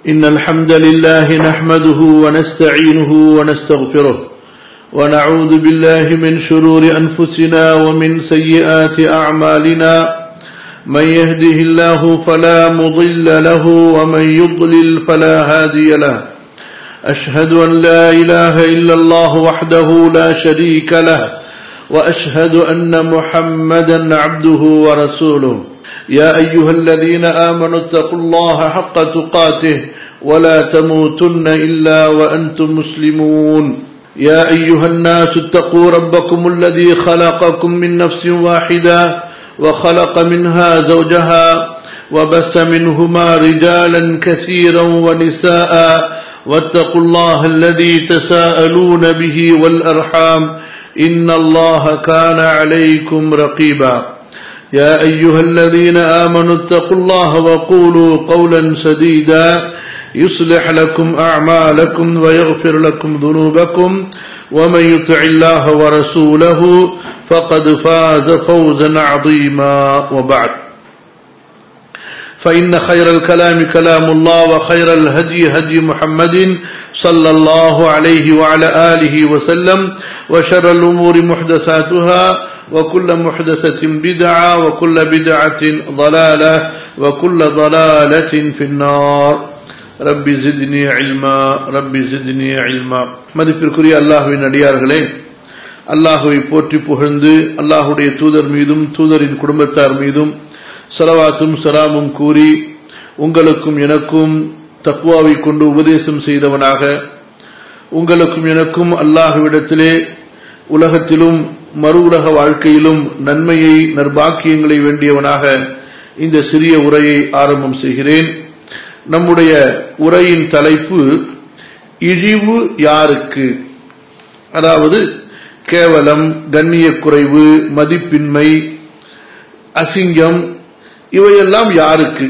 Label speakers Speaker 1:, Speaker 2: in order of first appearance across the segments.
Speaker 1: إن الحمد لله نحمده ونستعينه ونستغفره ونعوذ بالله من شرور أنفسنا ومن سيئات أعمالنا من يهده الله فلا مضل له ومن يضلل فلا هادي له أشهد أن لا إله إلا الله وحده لا شريك له وأشهد أن محمدا عبده ورسوله يا أيها الذين آمنوا اتقوا الله حق تقاته ولا تموتن إلا وأنتم مسلمون يا أيها الناس اتقوا ربكم الذي خلقكم من نفس واحدة وخلق منها زوجها وبث منهما رجالا كثيرا ونساء واتقوا الله الذي تساءلون به والأرحام إن الله كان عليكم رقيبا يا أيها الذين آمنوا اتقوا الله وقولوا قولا سديدا يصلح لكم أعمالكم ويغفر لكم ذنوبكم ومن يطع الله ورسوله فقد فاز فوزا عظيما وبعد فإن خير الكلام كلام الله وخير الهدي هدي محمد صلى الله عليه وعلى آله وسلم وشر الأمور محدثاتها وكل محدثة بدعة وكل بدعة ضلالة وكل ضلالة في النار رب زدني علما رب زدني علما மதிப்பிற்குரிய அல்லாஹுவின் அடியார்களே அல்லாஹுவை போற்றி புகழ்ந்து அல்லாஹுடைய தூதர் மீதும் தூதரின் குடும்பத்தார் மீதும் சலவாத்தும் சலாமும் கூறி உங்களுக்கும் எனக்கும் தக்குவாவை கொண்டு உபதேசம் செய்தவனாக உங்களுக்கும் எனக்கும் அல்லாஹுவிடத்திலே உலகத்திலும் மறு உலக வாழ்க்கையிலும் நன்மையை நற்பாக்கியங்களை வேண்டியவனாக இந்த சிறிய உரையை ஆரம்பம் செய்கிறேன் நம்முடைய உரையின் தலைப்பு இழிவு யாருக்கு அதாவது கேவலம் கண்ணிய குறைவு மதிப்பின்மை அசிங்கம் இவையெல்லாம் யாருக்கு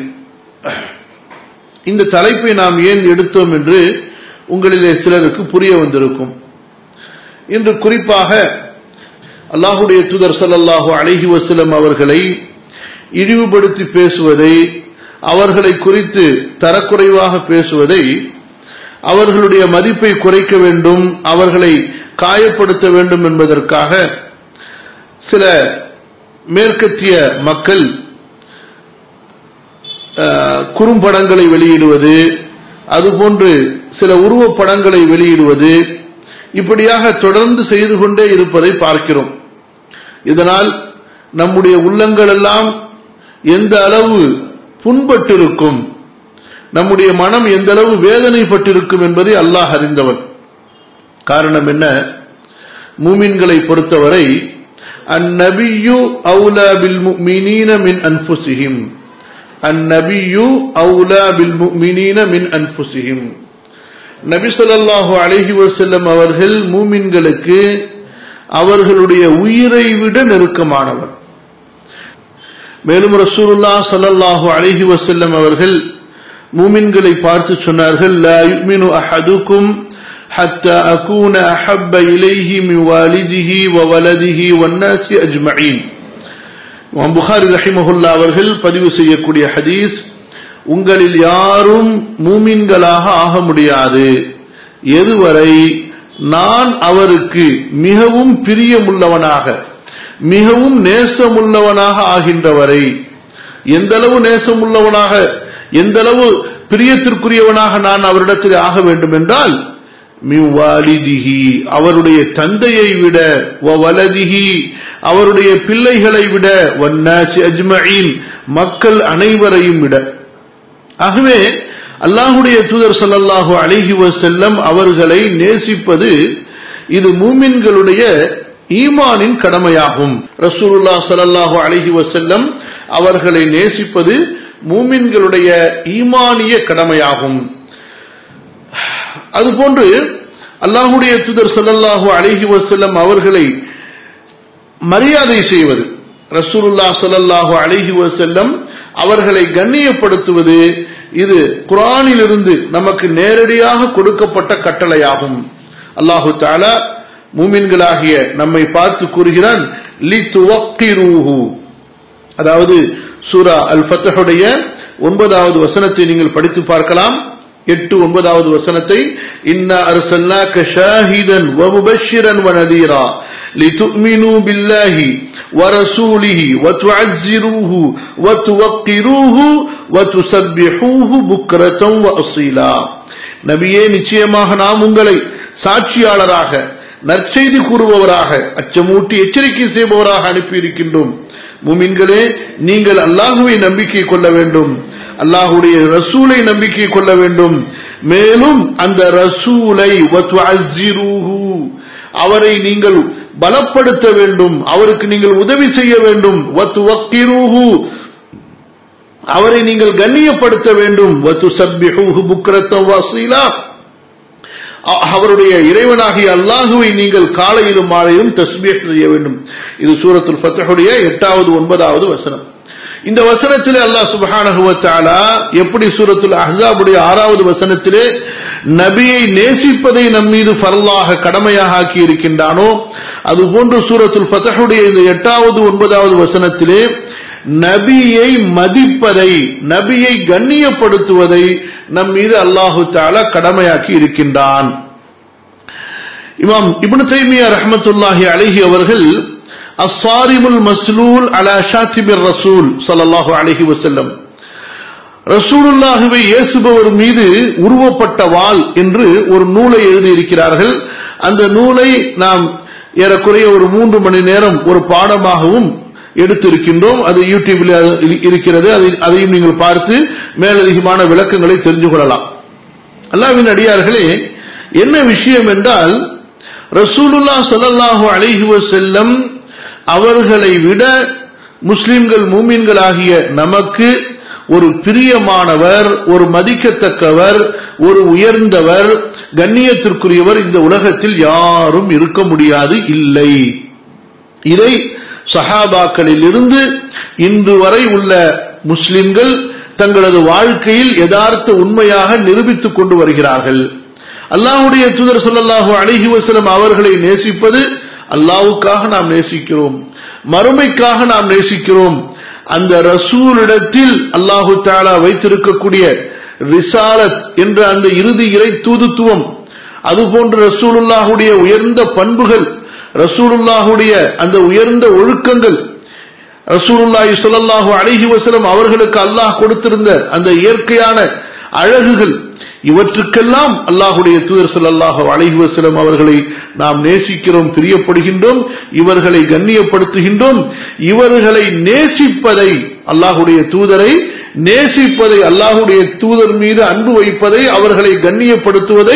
Speaker 1: இந்த தலைப்பை நாம் ஏன் எடுத்தோம் என்று உங்களிலே சிலருக்கு புரிய வந்திருக்கும் இன்று குறிப்பாக அல்லாஹுடைய தூதர் சல்லாஹூ அழகி வசலம் அவர்களை இழிவுபடுத்தி பேசுவதை அவர்களை குறித்து தரக்குறைவாக பேசுவதை அவர்களுடைய மதிப்பை குறைக்க வேண்டும் அவர்களை காயப்படுத்த வேண்டும் என்பதற்காக சில மேற்கத்திய மக்கள் குறும்படங்களை வெளியிடுவது அதுபோன்று சில உருவப்படங்களை வெளியிடுவது இப்படியாக தொடர்ந்து செய்து கொண்டே இருப்பதை பார்க்கிறோம் இதனால் நம்முடைய உள்ளங்கள் எல்லாம் எந்த அளவு புண்பட்டிருக்கும் நம்முடைய மனம் எந்த அளவு வேதனைப்பட்டிருக்கும் என்பதை அல்லாஹ் அறிந்தவன் காரணம் என்ன மூமின்களை பொறுத்தவரை அந்நபியு அவுலா பில் முஃமினீன மின் அன்ஃபுசிஹிம் அந்நபியு அவுலா பில் முஃமினீன மின் அன்ஃபுசிஹிம் நபி சொல்லாஹு அலஹி வசல்லம் அவர்கள் மூமின்களுக்கு அவர்களுடைய உயிரை விட நெருக்கமானவர் மேலும் ரசூலுல்லா சல்லல்லாஹு அலஹி வசல்லம் அவர்கள் மூமின்களை பார்த்து சொன்னார்கள் லா யுமினு அஹதுக்கும் حتى أكون أحب إليه من والده وولده والناس أجمعين புகாரி ரஹிமஹுல்லா அவர்கள் பதிவு செய்யக்கூடிய ஹதீஸ் உங்களில் யாரும் மூமின்களாக ஆக முடியாது எதுவரை நான் அவருக்கு மிகவும் பிரியமுள்ளவனாக மிகவும் நேசமுள்ளவனாக ஆகின்றவரை எந்த அளவு நேசமுள்ளவனாக எந்த அளவு பிரியத்திற்குரியவனாக நான் அவரிடத்தில் ஆக வேண்டும் என்றால் மிவாலிதிஹி அவருடைய தந்தையை விட வலதிஹி அவருடைய பிள்ளைகளை விட வன்னாசி அஜ்மயின் மக்கள் அனைவரையும் விட ஆகவே அல்லாஹுடைய தூதர் சல்லல்லாஹு அலிஹி வசல்லம் அவர்களை நேசிப்பது இது மூமின்களுடைய ஈமானின் கடமையாகும் ரசூலுல்லா சல்லாஹு அலிஹி வசல்லம் அவர்களை நேசிப்பது மூமின்களுடைய ஈமானிய கடமையாகும் அதுபோன்று அல்லாஹுடைய தூதர் சல்லல்லாஹு அலிஹி வசல்லம் அவர்களை மரியாதை செய்வது ரசூலுல்லா சல்லல்லாஹு அலிஹி வசல்லம் அவர்களை கண்ணியப்படுத்துவது இது குரானிலிருந்து நமக்கு நேரடியாக கொடுக்கப்பட்ட கட்டளையாகும் அல்லாஹு தாலா மூமின்களாகிய நம்மை பார்த்து கூறுகிறான் அதாவது சூரா அல் ஃபத்தஹுடைய ஒன்பதாவது வசனத்தை நீங்கள் படித்து பார்க்கலாம் எட்டு ஒன்பதாவது வசனத்தை இன்னா அர்சல்னாக ஷாஹிதன் வமுபஷிரன் வனதீரா لتؤمنوا بالله ورسوله وتعزروه وتوقروه وتسبحوه بكرة وأصيلا நபியே நிச்சயமாக நாம் உங்களை சாட்சியாளராக நற்செய்தி கூறுபவராக அச்சமூட்டி எச்சரிக்கை செய்பவராக அனுப்பியிருக்கின்றோம் முமின்களே நீங்கள் அல்லாஹுவை நம்பிக்கை கொள்ள வேண்டும் அல்லாஹுடைய ரசூலை நம்பிக்கை கொள்ள வேண்டும் மேலும் அந்த ரசூலை அவரை நீங்கள் பலப்படுத்த வேண்டும் அவருக்கு நீங்கள் உதவி செய்ய வேண்டும் அவரை நீங்கள் கண்ணியப்படுத்த வேண்டும் அவருடைய இறைவனாகிய அல்லாஹுவை நீங்கள் காலையிலும் மாலையிலும் தஸ்பீஹ் செய்ய வேண்டும் இது சூரத்துல் ஃபத்தஹுடைய எட்டாவது ஒன்பதாவது வசனம் இந்த வசனத்திலே அல்லாஹ் சுபஹானஹு வ தஆலா எப்படி சூரத்துல் அஹ்ஸாபுடைய ஆறாவது வசனத்திலே நபியை நேசிப்பதை நம் மீது ஃபர்லாக கடமையாக ஆக்கி இருக்கின்றானோ அதுபோன்று சூரத்துல் ஃபத்தஹுடைய இந்த எட்டாவது ஒன்பதாவது வசனத்திலே நபியை மதிப்பதை நபியை கண்ணியப்படுத்துவதை நம் மீது அல்லாஹு தாலா கடமையாக்கி இருக்கின்றான் இமாம் இப்னு தைமியா ரஹமத்துல்லாஹி அலைஹி அவர்கள் அஸ்ஸாரிமுல் மஸ்லூல் அலா ஷாத்திமிர் ரசூல் ஸல்லல்லாஹு அலைஹி வஸல்லம் ரசூலுல்லாஹுவை இயேசுபவர் மீது உருவப்பட்ட வாள் என்று ஒரு நூலை எழுதியிருக்கிறார்கள் அந்த நூலை நாம் ஏறக்குறைய ஒரு மூன்று மணி நேரம் ஒரு பாடமாகவும் எடுத்திருக்கின்றோம் அது யூடியூபில் இருக்கிறது அதையும் நீங்கள் பார்த்து மேலதிகமான விளக்கங்களை தெரிந்து கொள்ளலாம் அல்லாவின் அடியார்களே என்ன விஷயம் என்றால் ரசூலுல்லா சல்லாஹூ அலிஹி செல்லம் அவர்களை விட முஸ்லிம்கள் மூமின்களாகிய நமக்கு ஒரு பிரியமானவர் ஒரு மதிக்கத்தக்கவர் ஒரு உயர்ந்தவர் கண்ணியத்திற்குரியவர் இந்த உலகத்தில் யாரும் இருக்க முடியாது இல்லை இதை சஹாபாக்களில் இருந்து இன்று வரை உள்ள முஸ்லிம்கள் தங்களது வாழ்க்கையில் யதார்த்த உண்மையாக நிரூபித்துக் கொண்டு வருகிறார்கள் அல்லாஹுடைய தூதர் சொல்லல்லாஹு அழகி வசலம் அவர்களை நேசிப்பது அல்லாவுக்காக நாம் நேசிக்கிறோம் மறுமைக்காக நாம் நேசிக்கிறோம் அந்த ரசூலிடத்தில் அல்லாஹு தாலா வைத்திருக்கக்கூடிய ரிசாலத் என்ற அந்த இறுதி இறை தூதுத்துவம் அதுபோன்று ரசூலுல்லாஹுடைய உயர்ந்த பண்புகள் ரசூலுல்லாஹுடைய அந்த உயர்ந்த ஒழுக்கங்கள் ரசூலுல்லாஹி சொல்லல்லாஹு அழகி வசலம் அவர்களுக்கு அல்லாஹ் கொடுத்திருந்த அந்த இயற்கையான அழகுகள் இவற்றுக்கெல்லாம் அல்லாஹுடைய தூதர் சொல்லல்லாஹு அழகி வசலம் அவர்களை நாம் நேசிக்கிறோம் பிரியப்படுகின்றோம் இவர்களை கண்ணியப்படுத்துகின்றோம் இவர்களை நேசிப்பதை அல்லாஹுடைய தூதரை நேசிப்பதை அல்லாஹுடைய தூதர் மீது அன்பு வைப்பதை அவர்களை கண்ணியப்படுத்துவதை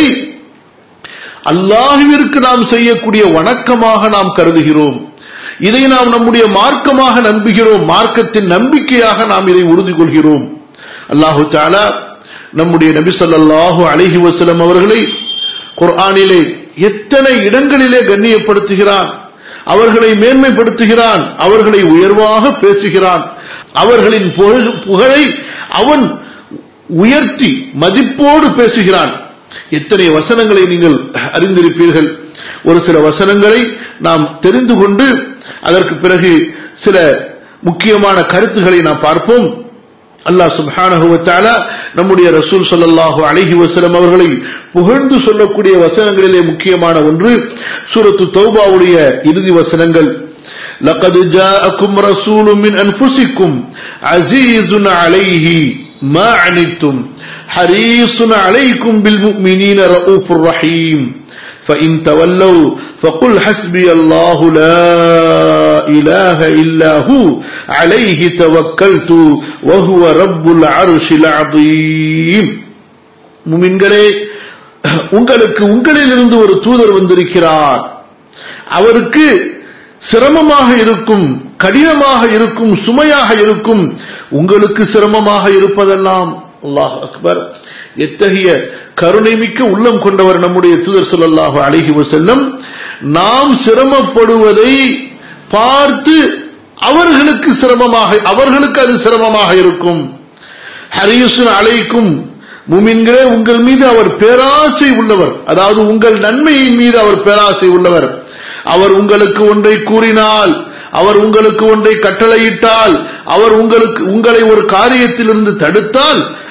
Speaker 1: அல்லாஹுவிற்கு நாம் செய்யக்கூடிய வணக்கமாக நாம் கருதுகிறோம் இதை நாம் நம்முடைய மார்க்கமாக நம்புகிறோம் மார்க்கத்தின் நம்பிக்கையாக நாம் இதை உறுதி கொள்கிறோம் அல்லாஹு தாலா நம்முடைய நபி சொல்லாஹு அழகி வசலம் அவர்களை குர்ஆனிலே எத்தனை இடங்களிலே கண்ணியப்படுத்துகிறான் அவர்களை மேன்மைப்படுத்துகிறான் அவர்களை உயர்வாக பேசுகிறான் அவர்களின் புகழை அவன் உயர்த்தி மதிப்போடு பேசுகிறான் எத்தனை வசனங்களை நீங்கள் அறிந்திருப்பீர்கள் ஒரு சில வசனங்களை நாம் தெரிந்து கொண்டு அதற்கு பிறகு சில முக்கியமான கருத்துக்களை நாம் பார்ப்போம் அல்லாஹ் சுபானகுவத்தால நம்முடைய ரசூல் சொல்லல்லாஹு அழகி வசலம் அவர்களை புகழ்ந்து சொல்லக்கூடிய வசனங்களிலே முக்கியமான ஒன்று சூரத்து தௌபாவுடைய இறுதி வசனங்கள் لقد جاءكم رسول من أنفسكم عزيز عليه ما عنتم حريص عليكم بالمؤمنين رؤوف رحيم فإن تولوا فقل حسبي الله لا إله إلا هو عليه توكلت وهو رب العرش العظيم முமின்களே உங்களுக்கு உங்களிலிருந்து ஒரு தூதர் வந்திருக்கிறார் அவருக்கு சிரமமாக இருக்கும் கடினமாக இருக்கும் சுமையாக இருக்கும் உங்களுக்கு சிரமமாக இருப்பதெல்லாம் அல்லாஹ் அக்பர் எத்தகைய கருணை மிக்க உள்ளம் கொண்டவர் நம்முடைய தூதர் சொல்லல்லாஹு அழகி செல்லும் நாம் சிரமப்படுவதை பார்த்து அவர்களுக்கு சிரமமாக அவர்களுக்கு அது சிரமமாக இருக்கும் ஹரியுசன் அழைக்கும் முமின்களே உங்கள் மீது அவர் பேராசை உள்ளவர் அதாவது உங்கள் நன்மையின் மீது அவர் பேராசை உள்ளவர் அவர் உங்களுக்கு ஒன்றை கூறினால் அவர் உங்களுக்கு ஒன்றை கட்டளையிட்டால் அவர் உங்களுக்கு உங்களை ஒரு காரியத்திலிருந்து தடுத்தால்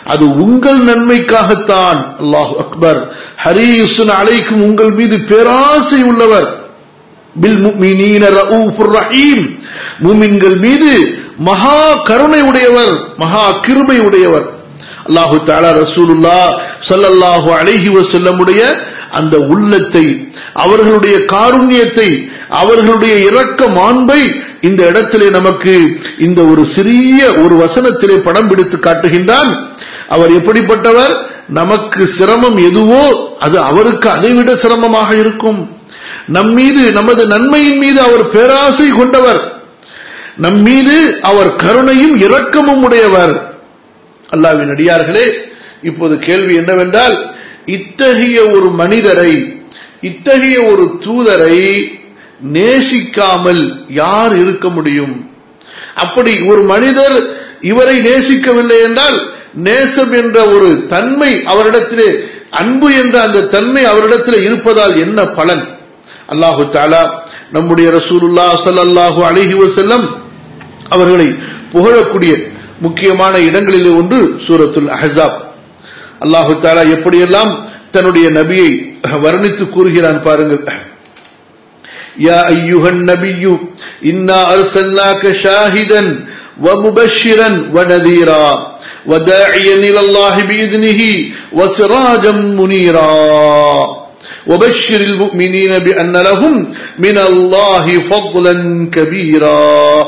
Speaker 1: அது உங்கள் நன்மைக்காகத்தான் அல்லாஹ் அக்பர் ஹரீசுன் அலைக்கும் உங்கள் மீது பேராசை உள்ளவர் பில் முஃமினீன ரഊஃபுர் ரஹீம் மூமின்கள் மீது மகா கருணை உடையவர் மகா கிருபை உடையவர் அல்லாஹு தாலா ரசூலுல்லா ஸல்லல்லாஹு அலைஹி வஸல்லமுடைய அந்த உள்ளத்தை அவர்களுடைய காருண்யத்தை அவர்களுடைய இரக்க மாண்பை இந்த இடத்திலே நமக்கு இந்த ஒரு சிறிய ஒரு வசனத்திலே படம் பிடித்து காட்டுகின்றான் அவர் எப்படிப்பட்டவர் நமக்கு சிரமம் எதுவோ அது அவருக்கு அதைவிட சிரமமாக இருக்கும் நம் மீது நமது நன்மையின் மீது அவர் பேராசை கொண்டவர் நம் மீது அவர் கருணையும் இரக்கமும் உடையவர் அல்லாவின் அடியார்களே இப்போது கேள்வி என்னவென்றால் இத்தகைய ஒரு மனிதரை இத்தகைய ஒரு தூதரை நேசிக்காமல் யார் இருக்க முடியும் அப்படி ஒரு மனிதர் இவரை நேசிக்கவில்லை என்றால் நேசம் என்ற ஒரு தன்மை அவரிடத்திலே அன்பு என்ற அந்த தன்மை அவரிடத்திலே இருப்பதால் என்ன பலன் அல்லாஹு தாலா நம்முடைய ரசூலுல்லா ஸல்லல்லாஹு அலைஹி வஸல்லம் அவர்களை புகழக்கூடிய முக்கியமான இடங்களிலே ஒன்று சூரத்துல் அஹ்ஸாப் அல்லாஹு தாலா எப்படியெல்லாம் தன்னுடைய நபியை வர்ணித்து கூறுகிறான் பாருங்கள் يا أيها النبي إنا أرسلناك شاهدا ومبشرا ونذيرا وداعيا إلى الله بإذنه وسراجا منيرا وبشر المؤمنين بأن لهم من الله فضلا كبيرا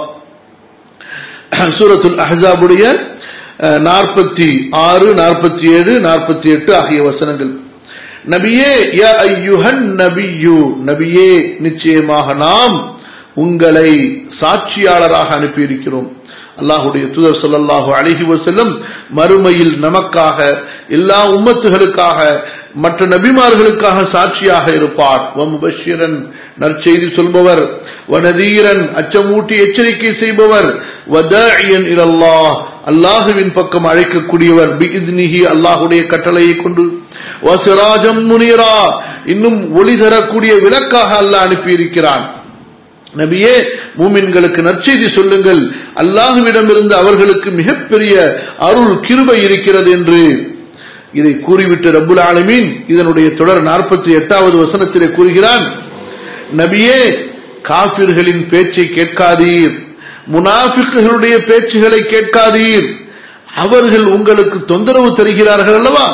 Speaker 1: சூரத்துல் அஹ்ஸாபுடைய நாற்பத்தி ஆறு நாற்பத்தி ஏழு நாற்பத்தி எட்டு ஆகிய வசனங்கள் நபியே யா ஐயுஹன் நபியு நபியே நிச்சயமாக நாம் உங்களை சாட்சியாளராக அனுப்பியிருக்கிறோம் அல்லாஹுடைய தூதர் சொல்லல்லாஹு அழகி வசல்லம் மறுமையில் நமக்காக எல்லா உம்மத்துகளுக்காக மற்ற நபிமார்களுக்காக சாட்சியாக இருப்பார் வமுபஷிரன் நற்செய்தி சொல்பவர் வனதீரன் அச்சமூட்டி எச்சரிக்கை செய்பவர் வதாயன் இலல்லாஹ் அல்லாஹுவின் பக்கம் அழைக்கக்கூடியவர் பிஇத்னிஹி அல்லாஹுடைய கட்டளையை கொண்டு வசிராஜம் முனீரா இன்னும் ஒளி தரக்கூடிய விளக்காக அல்லாஹ் அனுப்பியிருக்கிறான் நபியே மூமின்களுக்கு நற்செய்தி சொல்லுங்கள் அல்லாஹுவிடமிருந்து அவர்களுக்கு மிகப்பெரிய அருள் கிருபை இருக்கிறது என்று இதை கூறிவிட்டு ரப்புல் ஆலமீன் இதனுடைய தொடர் நாற்பத்தி எட்டாவது வசனத்திலே கூறுகிறான் நபியே காபிர்களின் பேச்சை கேட்காதீர் முனாஃபிக்குகளுடைய பேச்சுகளை கேட்காதீர் அவர்கள் உங்களுக்கு தொந்தரவு தருகிறார்கள் அல்லவா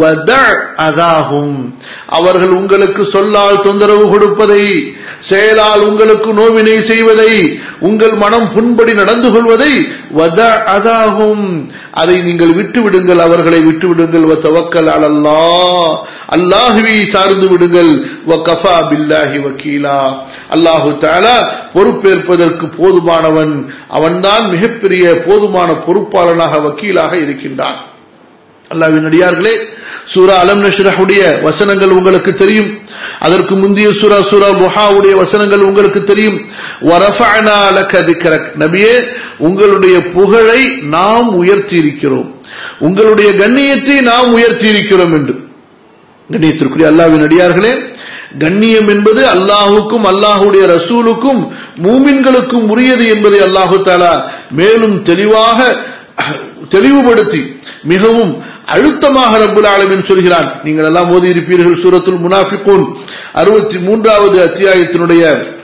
Speaker 1: அதாகும் அவர்கள் உங்களுக்கு சொல்லால் தொந்தரவு கொடுப்பதை செயலால் உங்களுக்கு நோவினை செய்வதை உங்கள் மனம் புண்படி நடந்து கொள்வதை வத அதாகும் அதை நீங்கள் விட்டு விடுங்கள் அவர்களை விட்டு விடுங்கள் தவக்கல் அலல்லா அல்லாஹுவை சார்ந்து விடுங்கள் வகஃபா பில்லாஹி வக்கீலா அல்லாஹு தாலா பொறுப்பேற்பதற்கு போதுமானவன் அவன்தான் மிகப்பெரிய போதுமான பொறுப்பாளனாக வக்கீலாக இருக்கின்றான் அல்லாவின் அடியார்களே சூரா அலம் நஷ்ரஹுடைய வசனங்கள் உங்களுக்கு தெரியும் அதற்கு முந்தைய சூரா சூரா முஹாவுடைய வசனங்கள் உங்களுக்கு தெரியும் வரஃபஅனா லக திக்ரக் நபியே உங்களுடைய புகழை நாம் உயர்த்தி இருக்கிறோம் உங்களுடைய கண்ணியத்தை நாம் உயர்த்தி இருக்கிறோம் என்று கண்ணியத்திற்குரிய அல்லாவின் அடியார்களே கண்ணியம் என்பது அல்லாஹுக்கும் அல்லாஹுடைய ரசூலுக்கும் மூமின்களுக்கும் உரியது என்பதை அல்லாஹு தாலா மேலும் தெளிவாக தெளிவுபடுத்தி மிகவும் அழுத்தமாக ரப்புல் ஆலமின் சொல்கிறான் நீங்கள் எல்லாம் ஓதி இருப்பீர்கள் சூரத்துல் முனாஃபிகூன் அறுபத்தி மூன்றாவது அத்தியாயத்தினுடைய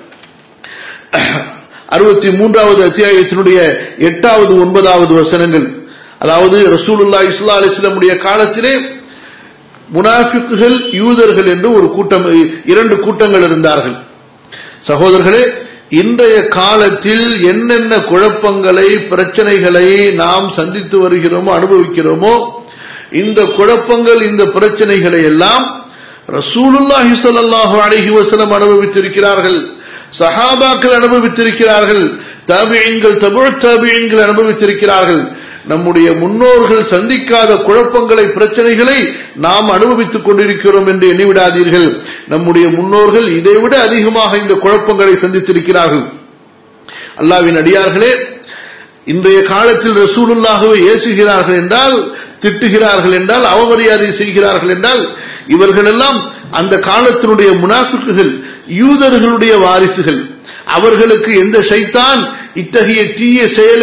Speaker 1: அறுபத்தி மூன்றாவது அத்தியாயத்தினுடைய எட்டாவது ஒன்பதாவது வசனங்கள் அதாவது ரசூலுல்லா இஸ்லா அலிஸ்லமுடைய காலத்திலே முனாஃபிக்குகள் யூதர்கள் என்று ஒரு கூட்டம் இரண்டு கூட்டங்கள் இருந்தார்கள் சகோதரர்களே இன்றைய காலத்தில் என்னென்ன குழப்பங்களை பிரச்சனைகளை நாம் சந்தித்து வருகிறோமோ அனுபவிக்கிறோமோ இந்த குழப்பங்கள் இந்த பிரச்சனைகளை எல்லாம் ரசூலுல்லாஹி ஸல்லல்லாஹு அலைஹி வஸல்லம் அனுபவித்திருக்கிறார்கள் சஹாபாக்கள் அனுபவித்திருக்கிறார்கள் தாபியீன்கள் தபுழ் தாபியீன்கள் அனுபவித்திருக்கிறார்கள் நம்முடைய முன்னோர்கள் சந்திக்காத குழப்பங்களை பிரச்சனைகளை நாம் அனுபவித்துக் கொண்டிருக்கிறோம் என்று எண்ணிவிடாதீர்கள் நம்முடைய முன்னோர்கள் இதைவிட அதிகமாக இந்த குழப்பங்களை சந்தித்திருக்கிறார்கள் அல்லாவின் அடியார்களே இன்றைய காலத்தில் ரசூலுல்லாகவே ஏசுகிறார்கள் என்றால் திட்டுகிறார்கள் என்றால் அவமரியாதை செய்கிறார்கள் என்றால் இவர்கள் எல்லாம் அந்த காலத்தினுடைய முனாஃபிக்குகள் யூதர்களுடைய வாரிசுகள் அவர்களுக்கு எந்த சைத்தான் இத்தகைய தீய செயலை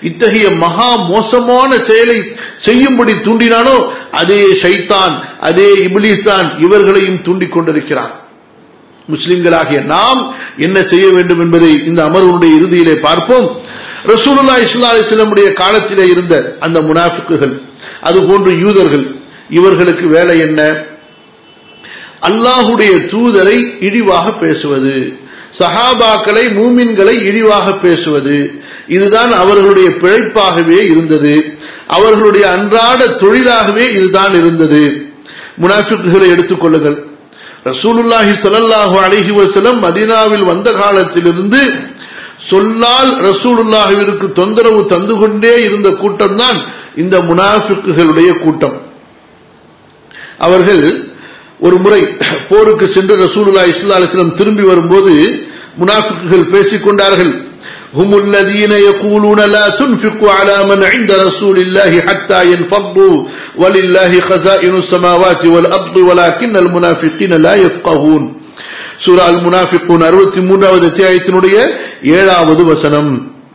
Speaker 1: இத்தகைய மகா மோசமான செயலை செய்யும்படி தூண்டினானோ அதே ஷைத்தான் அதே இபிலிஸ் தான் இவர்களையும் தூண்டிக் கொண்டிருக்கிறான் முஸ்லிம்களாகிய நாம் என்ன செய்ய வேண்டும் என்பதை இந்த அமர்வுடைய இறுதியிலே பார்ப்போம் ரசூலுல்லா இஸ்லா அலிஸ்லமுடைய காலத்திலே இருந்த அந்த முனாஃபிக்குகள் அதுபோன்று யூதர்கள் இவர்களுக்கு வேலை என்ன அல்லாஹுடைய தூதரை இழிவாக பேசுவது சஹாபாக்களை மூமின்களை இழிவாக பேசுவது இதுதான் அவர்களுடைய பிழைப்பாகவே இருந்தது அவர்களுடைய அன்றாட தொழிலாகவே இதுதான் இருந்தது முனாஃபிக்குகளை எடுத்துக்கொள்ளுங்கள் ரசூலுல்லாஹி ஸல்லல்லாஹு அலைஹி வஸல்லம் மதீனாவில் வந்த காலத்திலிருந்து சொல்லால் ரசூலுல்லாஹிற்கு தொந்தரவு தந்து கொண்டே இருந்த கூட்டம் தான் இந்த முனாஃபிக்குகளுடைய கூட்டம் அவர்கள் ஒரு முறை போருக்கு சென்று ரசூலுல்லா இஸ்லா அலிஸ்லாம் திரும்பி வரும்போது முனாஃபிக்குகள் பேசிக் கொண்டார்கள் هم الذين يقولون لا تنفقوا على من عند رسول الله حتى ينفضوا ولله خزائن السماوات والأرض ولكن المنافقين لا يفقهون சூரா அல் முனாஃபிகூன் அறுபத்தி மூன்றாவது அத்தியாயத்தினுடைய ஏழாவது வசனம்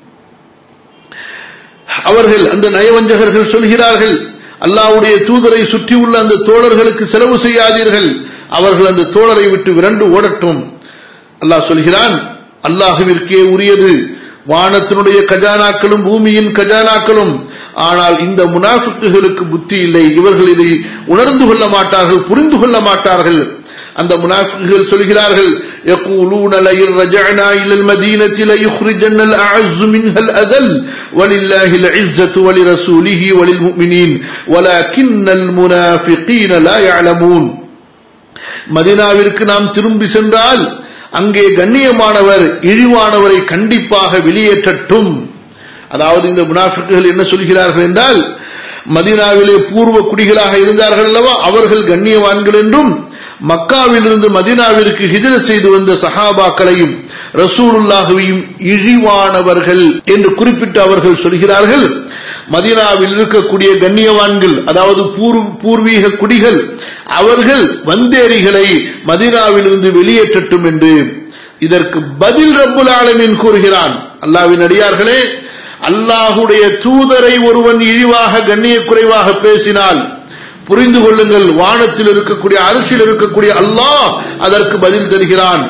Speaker 1: அவர்கள் அந்த நயவஞ்சகர்கள் சொல்கிறார்கள் அல்லாவுடைய தூதரை சுற்றியுள்ள அந்த தோழர்களுக்கு செலவு செய்யாதீர்கள் அவர்கள் அந்த தோழரை விட்டு விரண்டு ஓடட்டும் அல்லாஹ் சொல்கிறான் அல்லாஹுவிற்கே உரியது வானத்தினுடைய கஜானாக்களும் பூமியின் கஜானாக்களும் ஆனால் இந்த முனாஃபிக்குகளுக்கு புத்தி இல்லை இவர்கள் இதை உணர்ந்து கொள்ள மாட்டார்கள் புரிந்து கொள்ள மாட்டார்கள் அந்த முனாஃபிக்குகள் சொல்கிறார்கள் يقولون لئن رجعنا إلى المدينة ليخرجن الأعز منها الأذل ولله العزة ولرسوله وللمؤمنين ولكن المنافقين لا يعلمون மதினாவிற்கு நாம் திரும்பி சென்றால் அங்கே கண்ணியமானவர் இழிவானவரை கண்டிப்பாக வெளியேற்றட்டும் அதாவது இந்த முனாஃபிக்குகள் என்ன சொல்கிறார்கள் என்றால் மதினாவிலே பூர்வ குடிகளாக இருந்தார்கள் அல்லவா அவர்கள் கண்ணியவான்கள் என்றும் மக்காவிலிருந்து மதினாவிற்கு ஹிஜர செய்து வந்த சஹாபாக்களையும் ரசூலுல்லாஹுவையும் இழிவானவர்கள் என்று குறிப்பிட்டு அவர்கள் சொல்கிறார்கள் மதினாவில் இருக்கக்கூடிய கண்ணியவான்கள் அதாவது பூர்வீக குடிகள் அவர்கள் வந்தேரிகளை மதினாவிலிருந்து வெளியேற்றட்டும் என்று இதற்கு பதில் ரப்புல் ஆலமின் கூறுகிறான் அல்லாவின் அடியார்களே அல்லாஹுடைய தூதரை ஒருவன் இழிவாக கண்ணிய குறைவாக பேசினால் புரிந்து கொள்ளுங்கள் வானத்தில் இருக்கக்கூடிய அரசில் இருக்கக்கூடிய அல்லாஹ் அதற்கு பதில் தருகிறான்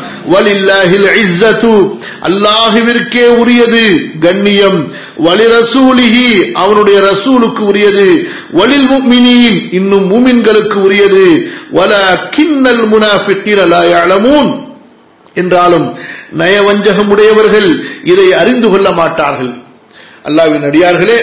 Speaker 1: அல்லாஹுவிற்கே உரியது கண்ணியம் வலி ரசூலிஹி அவனுடைய ரசூலுக்கு உரியது வலில் முக்மினியின் இன்னும் மூமின்களுக்கு உரியது வல கிண்ணல் முனாஃபிக்கின் அலாயலமூன் என்றாலும் நயவஞ்சகம் உடையவர்கள் இதை அறிந்து கொள்ள மாட்டார்கள் அல்லாவின் அடியார்களே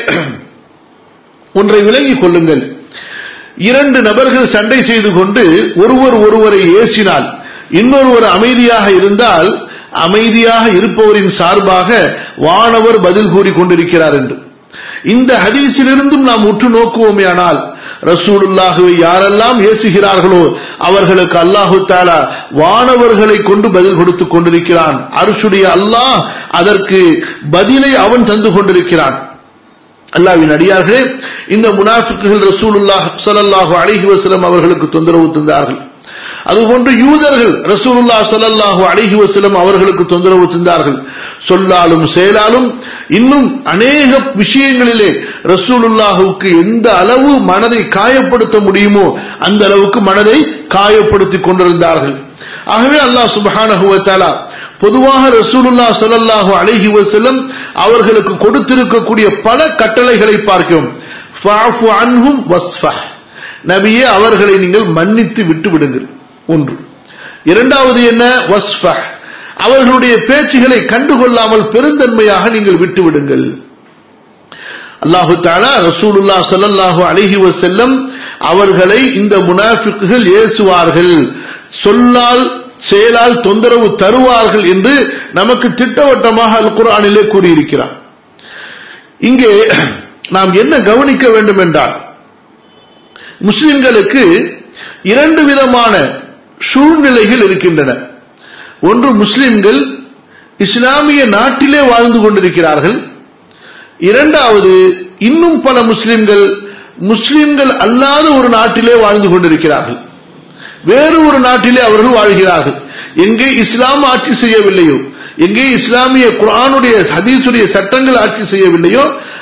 Speaker 1: ஒன்றை விளங்கிக் கொள்ளுங்கள் இரண்டு நபர்கள் சண்டை செய்து கொண்டு ஒருவர் ஒருவரை ஏசினால் இன்னொருவர் அமைதியாக இருந்தால் அமைதியாக இருப்பவரின் சார்பாக வானவர் பதில் கூறி கொண்டிருக்கிறார் என்று இந்த ஹதீஸிலிருந்தும் நாம் உற்று நோக்குவோமேயானால் ரசூலுல்லாஹுவை யாரெல்லாம் ஏசுகிறார்களோ அவர்களுக்கு அல்லாஹு தாலா வானவர்களை கொண்டு பதில் கொடுத்துக் கொண்டிருக்கிறான் அருஷுடைய அல்லாஹ் அதற்கு பதிலை அவன் தந்து கொண்டிருக்கிறான் அல்லாவின் அடியார்களே இந்த முனாஃபிக்குகள் ரசூலுல்லாஹ் ஸல்லல்லாஹு அலைஹி வஸல்லம் அவர்களுக்கு தொந்தரவு தந்தார்கள் அதுபோன்று யூதர்கள் ரசூலுல்லாஹ் ஸல்லல்லாஹு அலைஹி வஸல்லம் அவர்களுக்கு தொந்தரவு தந்தார்கள் சொல்லாலும் செயலாலும் இன்னும் அநேக விஷயங்களிலே ரசூலுல்லாஹுக்கு எந்த அளவு மனதை காயப்படுத்த முடியுமோ அந்த அளவுக்கு மனதை காயப்படுத்திக் கொண்டிருந்தார்கள் ஆகவே அல்லாஹ் சுப்ஹானஹு வ தஆலா பொதுவாக ரசூலுல்லா ஸல்லல்லாஹு அலைஹி வஸல்லம் அவர்களுக்கு கொடுத்திருக்கக்கூடிய பல கட்டளைகளை பார்க்கிறோம் ஃபஅஃபு அன்ஹும் வஸ்ஃபஹ் நபியே அவர்களை நீங்கள் மன்னித்து விட்டு விடுங்கள் ஒன்று இரண்டாவது என்ன வஸ்ஃபஹ் அவர்களுடைய பேச்சுகளை கண்டுகொள்ளாமல் பெருந்தன்மையாக நீங்கள் விட்டு விடுங்கள் அல்லாஹு தாலா ரசூலுல்லா ஸல்லல்லாஹு அலைஹி வஸல்லம் அவர்களை இந்த முனாஃபிக்குகள் ஏசுவார்கள் சொல்லால் செயலால் தொந்தரவு தருவார்கள் என்று நமக்கு திட்டவட்டமாக அல் குரானிலே கூறியிருக்கிறார் இங்கே நாம் என்ன கவனிக்க வேண்டும் என்றால் முஸ்லிம்களுக்கு இரண்டு விதமான சூழ்நிலைகள் இருக்கின்றன ஒன்று முஸ்லிம்கள் இஸ்லாமிய நாட்டிலே வாழ்ந்து கொண்டிருக்கிறார்கள் இரண்டாவது இன்னும் பல முஸ்லிம்கள் முஸ்லிம்கள் அல்லாத ஒரு நாட்டிலே வாழ்ந்து கொண்டிருக்கிறார்கள் வேறு ஒரு நாட்டிலே அவர்கள் வாழ்கிறார்கள் எங்கே இஸ்லாம் ஆட்சி செய்யவில்லையோ எங்கே இஸ்லாமிய குரானுடைய ஹதீசுடைய சட்டங்கள் ஆட்சி செய்யவில்லையோ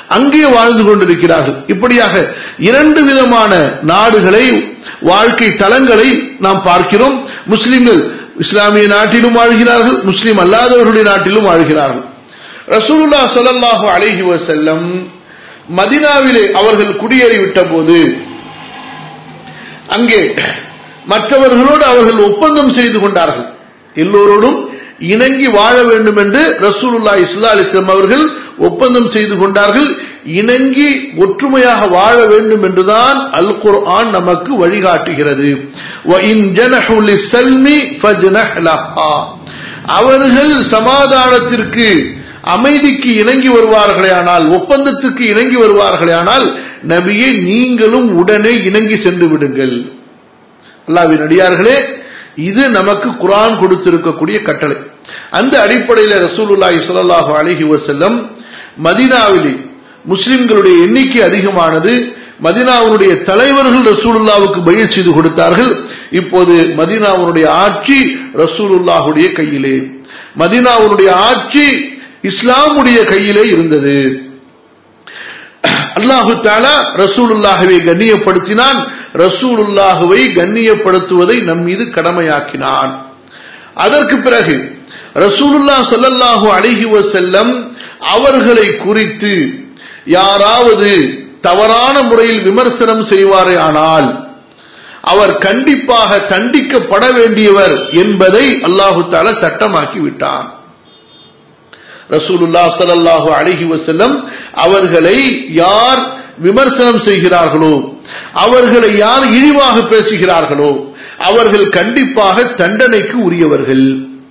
Speaker 1: அங்கே வாழ்ந்து கொண்டிருக்கிறார்கள் இப்படியாக இரண்டு விதமான நாடுகளை வாழ்க்கை தலங்களை நாம் பார்க்கிறோம் முஸ்லிம்கள் இஸ்லாமிய நாட்டிலும் வாழ்கிறார்கள் முஸ்லிம் அல்லாதவர்களுடைய நாட்டிலும் வாழ்கிறார்கள் ரசூலுல்லா ஸல்லல்லாஹு அலைஹி வஸல்லம் மதினாவிலே அவர்கள் குடியேறிவிட்ட போது அங்கே மற்றவர்களோடு அவர்கள் ஒப்பந்தம் செய்து கொண்டார்கள் எல்லோரோடும் இணங்கி வாழ வேண்டும் என்று ரசூலுல்லா இஸ்லா அலிஸ்லாம் அவர்கள் ஒப்பந்தம் செய்து கொண்டார்கள் இணங்கி ஒற்றுமையாக வாழ வேண்டும் என்றுதான் அல் குர்ஆன் நமக்கு வழிகாட்டுகிறது وَإِن جَنَحُوا لِلسَّلْمِ فَاجْنَحْ لَهَا. அவர்கள் சமாதானத்திற்கு அமைதிக்கு இணங்கி வருவார்களே ஆனால் ஒப்பந்தத்துக்கு இணங்கி வருவார்களே ஆனால் நபியை நீங்களும் உடனே இணங்கி சென்று விடுங்கள் அல்லாவின் அடியார்களே இது நமக்கு குரான் கொடுத்திருக்கக்கூடிய கட்டளை அந்த அடிப்படையில் ரசூலுல்லாஹி ஸல்லல்லாஹு அலைஹி வஸல்லம் மதீனாவிலே முஸ்லிம்களுடைய எண்ணிக்கை அதிகமானது மதீனாவுடைய தலைவர்கள் ரசூலுல்லாவுக்கு பயிர் செய்து கொடுத்தார்கள் இப்போது மதீனாவுடைய ஆட்சி ரசூலுல்லாஹுடைய கையிலே மதீனாவுடைய ஆட்சி இஸ்லாமுடைய கையிலே இருந்தது அல்லாஹு தாலா ரசூலுல்லாஹுவை கண்ணியப்படுத்தினான் ரசூலுல்லாஹுவை கண்ணியப்படுத்துவதை நம் மீது கடமையாக்கினான் அதற்கு பிறகு ரசூலுல்லா ஸல்லல்லாஹு அலைஹி வஸல்லம் அவர்களை குறித்து யாராவது தவறான முறையில் விமர்சனம் செய்வாரே ஆனால் அவர் கண்டிப்பாக தண்டிக்கப்பட வேண்டியவர் என்பதை அல்லாஹு தாலா சட்டமாக்கி விட்டான் ரசூலுல்லா ஸல்லல்லாஹு அலைஹி வஸல்லம் அவர்களை யார் விமர்சனம் செய்கிறார்களோ அவர்களை யார் இழிவாக பேசுகிறார்களோ அவர்கள் கண்டிப்பாக தண்டனைக்கு உரியவர்கள்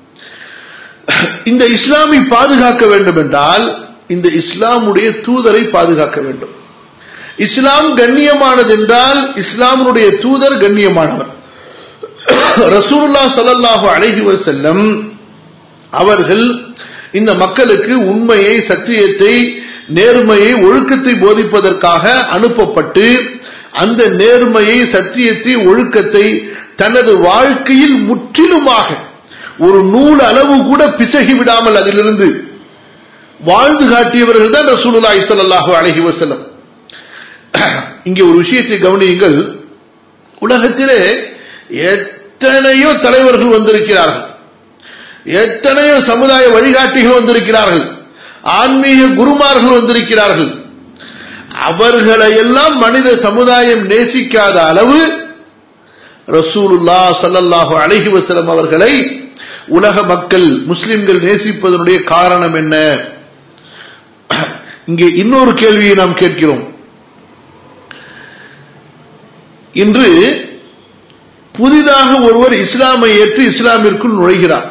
Speaker 1: இந்த இஸ்லாமை பாதுகாக்க வேண்டும் என்றால் இந்த இஸ்லாமுடைய தூதரை பாதுகாக்க வேண்டும் இஸ்லாம் கண்ணியமானது என்றால் இஸ்லாமுடைய தூதர் கண்ணியமானவர் ரசூலுல்லா ஸல்லல்லாஹு அலைஹி வஸல்லம் அவர்கள் இந்த மக்களுக்கு உண்மையை சத்தியத்தை நேர்மையை ஒழுக்கத்தை போதிப்பதற்காக அனுப்பப்பட்டு அந்த நேர்மையை சத்தியத்தை ஒழுக்கத்தை தனது வாழ்க்கையில் முற்றிலுமாக ஒரு நூல் அளவு கூட பிசகி விடாமல் அதிலிருந்து வாழ்ந்து காட்டியவர்கள் தான் ரசூலுல்லாஹி ஸல்லல்லாஹு அலைஹி வஸல்லம் இங்கே ஒரு விஷயத்தை கவனியுங்கள் உலகத்திலே எத்தனையோ தலைவர்கள் வந்திருக்கிறார்கள் எத்தனையோ சமுதாய வழிகாட்டிகள் வந்திருக்கிறார்கள் ஆன்மீக குருமார்கள் வந்திருக்கிறார்கள் அவர்களை எல்லாம் மனித சமுதாயம் நேசிக்காத அளவு ரசூலுல்லா ஸல்லல்லாஹு அலைஹி வஸல்லம் அவர்களை உலக மக்கள் முஸ்லிம்கள் நேசிப்பதனுடைய காரணம் என்ன இங்கே இன்னொரு கேள்வியை நாம் கேட்கிறோம் இன்று புதிதாக ஒருவர் இஸ்லாமை ஏற்று இஸ்லாமிற்குள் நுழைகிறார்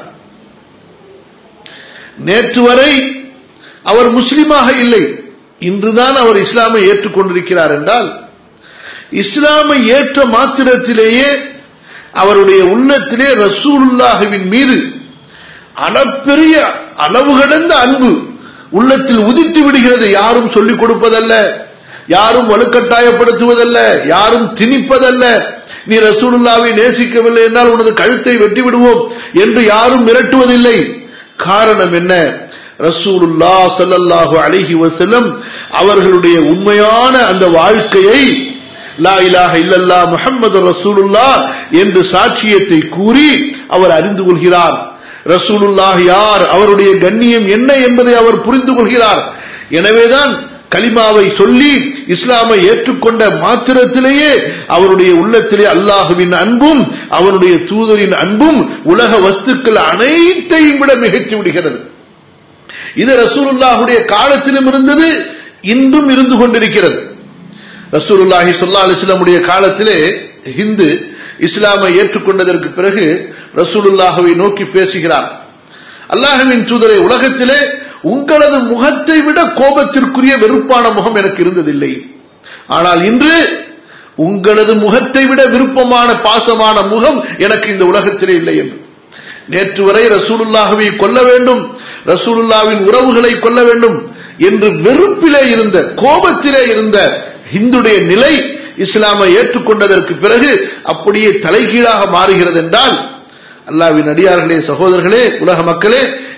Speaker 1: நேற்று வரை அவர் முஸ்லிமாக இல்லை இன்றுதான் அவர் இஸ்லாமை ஏற்றுக்கொண்டிருக்கிறார் என்றால் இஸ்லாமை ஏற்ற மாத்திரத்திலேயே அவருடைய உள்ளத்திலே ரசூலுல்லாஹுவின் மீது அளப்பெரிய அளவு கடந்த அன்பு உள்ளத்தில் உதித்து விடுகிறது யாரும் சொல்லிக் கொடுப்பதல்ல யாரும் வலுக்கட்டாயப்படுத்துவதல்ல யாரும் திணிப்பதல்ல நீ ரசூலுல்லாவை நேசிக்கவில்லை என்றால் உனது கழுத்தை வெட்டி விடுவோம் என்று யாரும் மிரட்டுவதில்லை காரணம் என்ன ரசூலுல்லா ஸல்லல்லாஹு அலைஹி வஸல்லம் அவர்களுடைய உண்மையான அந்த வாழ்க்கையை லா இலாஹ இல்லல்லா முஹம்மது ரசூலுல்லா என்று சாட்சியத்தை கூறி அவர் அறிந்து கொள்கிறார் ரசூலுல்லாஹ் யார் அவருடைய கண்ணியம் என்ன என்பதை அவர் புரிந்து கொள்கிறார் எனவேதான் கலிமாவை சொல்லி இஸ்லாமை ஏற்றுக்கொண்ட மாத்திரத்திலேயே அவருடைய உள்ளத்திலே அல்லாஹுவின் அன்பும் அவனுடைய தூதரின் அன்பும் உலக வஸ்துக்கள் அனைத்தையும் விட மிகச்சு விடுகிறது இது ரசூலுல்லாஹுடைய காலத்திலும் இருந்தது இன்றும் இருந்து கொண்டிருக்கிறது ரசூலுல்லாஹி சொல்லா அலிஸ்லாமுடைய காலத்திலே ஹிந்து இஸ்லாமை ஏற்றுக்கொண்டதற்கு பிறகு ரசூலுல்லாஹுவை நோக்கி பேசுகிறார் அல்லாஹுவின் தூதரை உலகத்திலே உங்களது முகத்தை விட கோபத்திற்குரிய வெறுப்பான முகம் எனக்கு இருந்ததில்லை ஆனால் இன்று உங்களது முகத்தை விட விருப்பமான பாசமான முகம் எனக்கு இந்த உலகத்திலே இல்லை என்று நேற்று வரை ரசூலுல்லாஹுவை கொல்ல வேண்டும் ரசூலுல்லாவின் உறவுகளை கொல்ல வேண்டும் என்று வெறுப்பிலே இருந்த கோபத்திலே இருந்த ஹிந்துடைய நிலை இஸ்லாமை ஏற்றுக்கொண்டதற்கு பிறகு அப்படியே தலைகீழாக மாறுகிறது என்றால் அல்லாவின் அடியார்களே சகோதரர்களே உலக மக்களே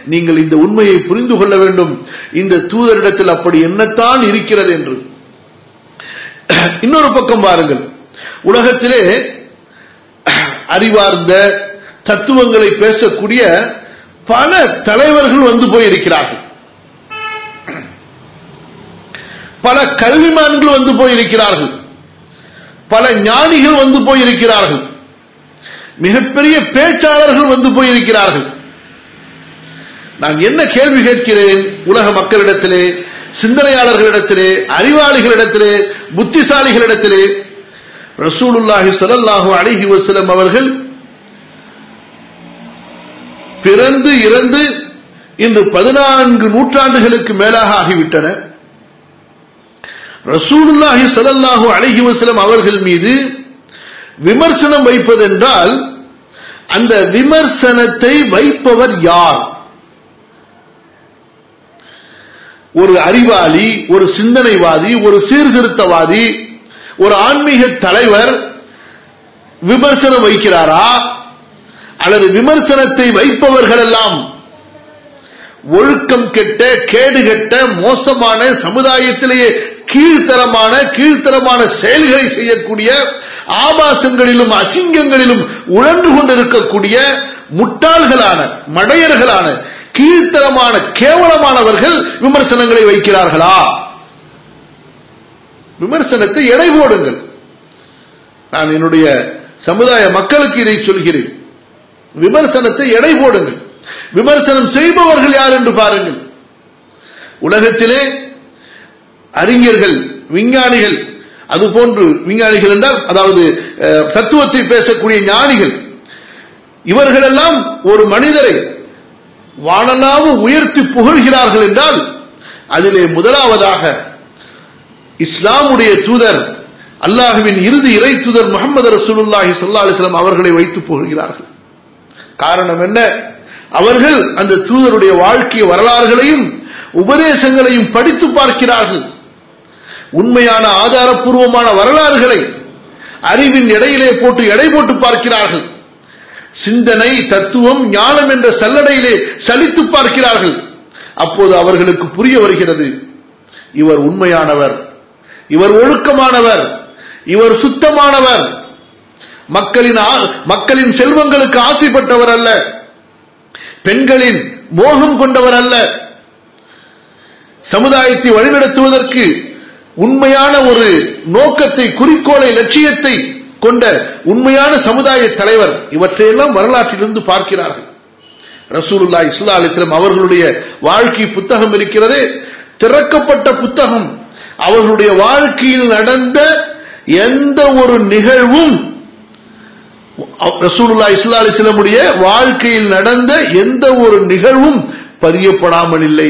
Speaker 1: நீங்கள் இந்த உண்மையை புரிந்து கொள்ள வேண்டும் இந்த தூதரிடத்தில் அப்படி என்னத்தான் இருக்கிறது என்று இன்னொரு பக்கம் பாருங்கள் உலகத்திலே அறிவார்ந்த தத்துவங்களை பேசக்கூடிய பல தலைவர்கள் வந்து போயிருக்கிறார்கள் பல கல்விமான்கள் வந்து போயிருக்கிறார்கள் பல ஞானிகள் வந்து போயிருக்கிறார்கள் மிகப்பெரிய பேச்சாளர்கள் வந்து போயிருக்கிறார்கள் நான் என்ன கேள்வி கேட்கிறேன் உலக மக்களிடத்திலே சிந்தனையாளர்களிடத்திலே அறிவாளிகளிடத்திலே புத்திசாலிகளிடத்திலே ரசூலுல்லாஹி ஸல்லல்லாஹு அலைஹி வஸல்லம் அவர்கள் பிறந்து இறந்து இன்று பதினான்கு நூற்றாண்டுகளுக்கு மேலாக ஆகிவிட்டன ரசூலுல்லாஹி ஸல்லல்லாஹு அலைஹி வஸல்லம் அவர்கள் மீது விமர்சனம் வைப்பதென்றால் அந்த விமர்சனத்தை வைப்பவர் யார் ஒரு அறிவாளி ஒரு சிந்தனைவாதி ஒரு சீர்திருத்தவாதி ஒரு ஆன்மீக தலைவர் விமர்சனம் வைக்கிறாரா அல்லது விமர்சனத்தை வைப்பவர்கள் எல்லாம் ஒழுக்கம் கெட்ட கேடு கெட்ட மோசமான சமுதாயத்திலேயே கீழ்த்தரமான கீழ்த்தரமான செயல்களை செய்யக்கூடிய ஆபாசங்களிலும் அசிங்கங்களிலும் உழன்று கொண்டிருக்கக்கூடிய முட்டாள்களான மடையர்களான கீழ்த்தரமான கேவலமானவர்கள் விமர்சனங்களை வைக்கிறார்களா விமர்சனத்தை எடை போடுங்கள் நான் என்னுடைய சமுதாய மக்களுக்கு இதை சொல்கிறேன் விமர்சனத்தை எடை போடுங்கள் விமர்சனம் செய்பவர்கள் யார் என்று பாருங்கள் உலகத்திலே அறிஞர்கள் விஞ்ஞானிகள் அதுபோன்று விஞ்ஞானிகள் என்றால் அதாவது அஹ், தத்துவத்தை பேசக்கூடிய ஞானிகள் இவர்களெல்லாம் ஒரு மனிதரை வானலாவு உயர்த்தி புகழ்கிறார்கள் என்றால் அதிலே முதலாவதாக இஸ்லாமுடைய தூதர் அல்லாஹுவின் இறுதி இறை தூதர் முகமது ரசூலுல்லாஹி ஸல்லல்லாஹு அலைஹி வஸல்லம் அவர்களை வைத்து புகழ்கிறார்கள் காரணம் என்ன அவர்கள் அந்த தூதருடைய வாழ்க்கை வரலாறுகளையும் உபதேசங்களையும் படித்து பார்க்கிறார்கள் உண்மையான ஆதாரப்பூர்வமான வரலாறுகளை அறிவின் எடையிலே போட்டு எடை போட்டு பார்க்கிறார்கள் சிந்தனை தத்துவம் ஞானம் என்ற சல்லடையிலே சலித்து பார்க்கிறார்கள் அப்போது அவர்களுக்கு புரிய வருகிறது இவர் உண்மையானவர் இவர் ஒழுக்கமானவர் இவர் சுத்தமானவர் மக்களின் ஆ- மக்களின் செல்வங்களுக்கு ஆசைப்பட்டவர் அல்ல பெண்களின் மோகம் கொண்டவர் அல்ல சமுதாயத்தை வழிநடத்துவதற்கு உண்மையான ஒரு நோக்கத்தை குறிக்கோளை லட்சியத்தை கொண்ட உண்மையான சமுதாய தலைவர் இவற்றையெல்லாம் வரலாற்றிலிருந்து பார்க்கிறார்கள் ரசூலுல்லா இஸ்லா அலிஸ்லாம் அவர்களுடைய வாழ்க்கை புத்தகம் இருக்கிறதே திறக்கப்பட்ட புத்தகம் அவர்களுடைய வாழ்க்கையில் நடந்த எந்த ஒரு நிகழ்வும் ரசூலுல்லா இஸ்லா அலிஸ்லமுடைய வாழ்க்கையில் நடந்த எந்த ஒரு நிகழ்வும் பதியப்படாமல் இல்லை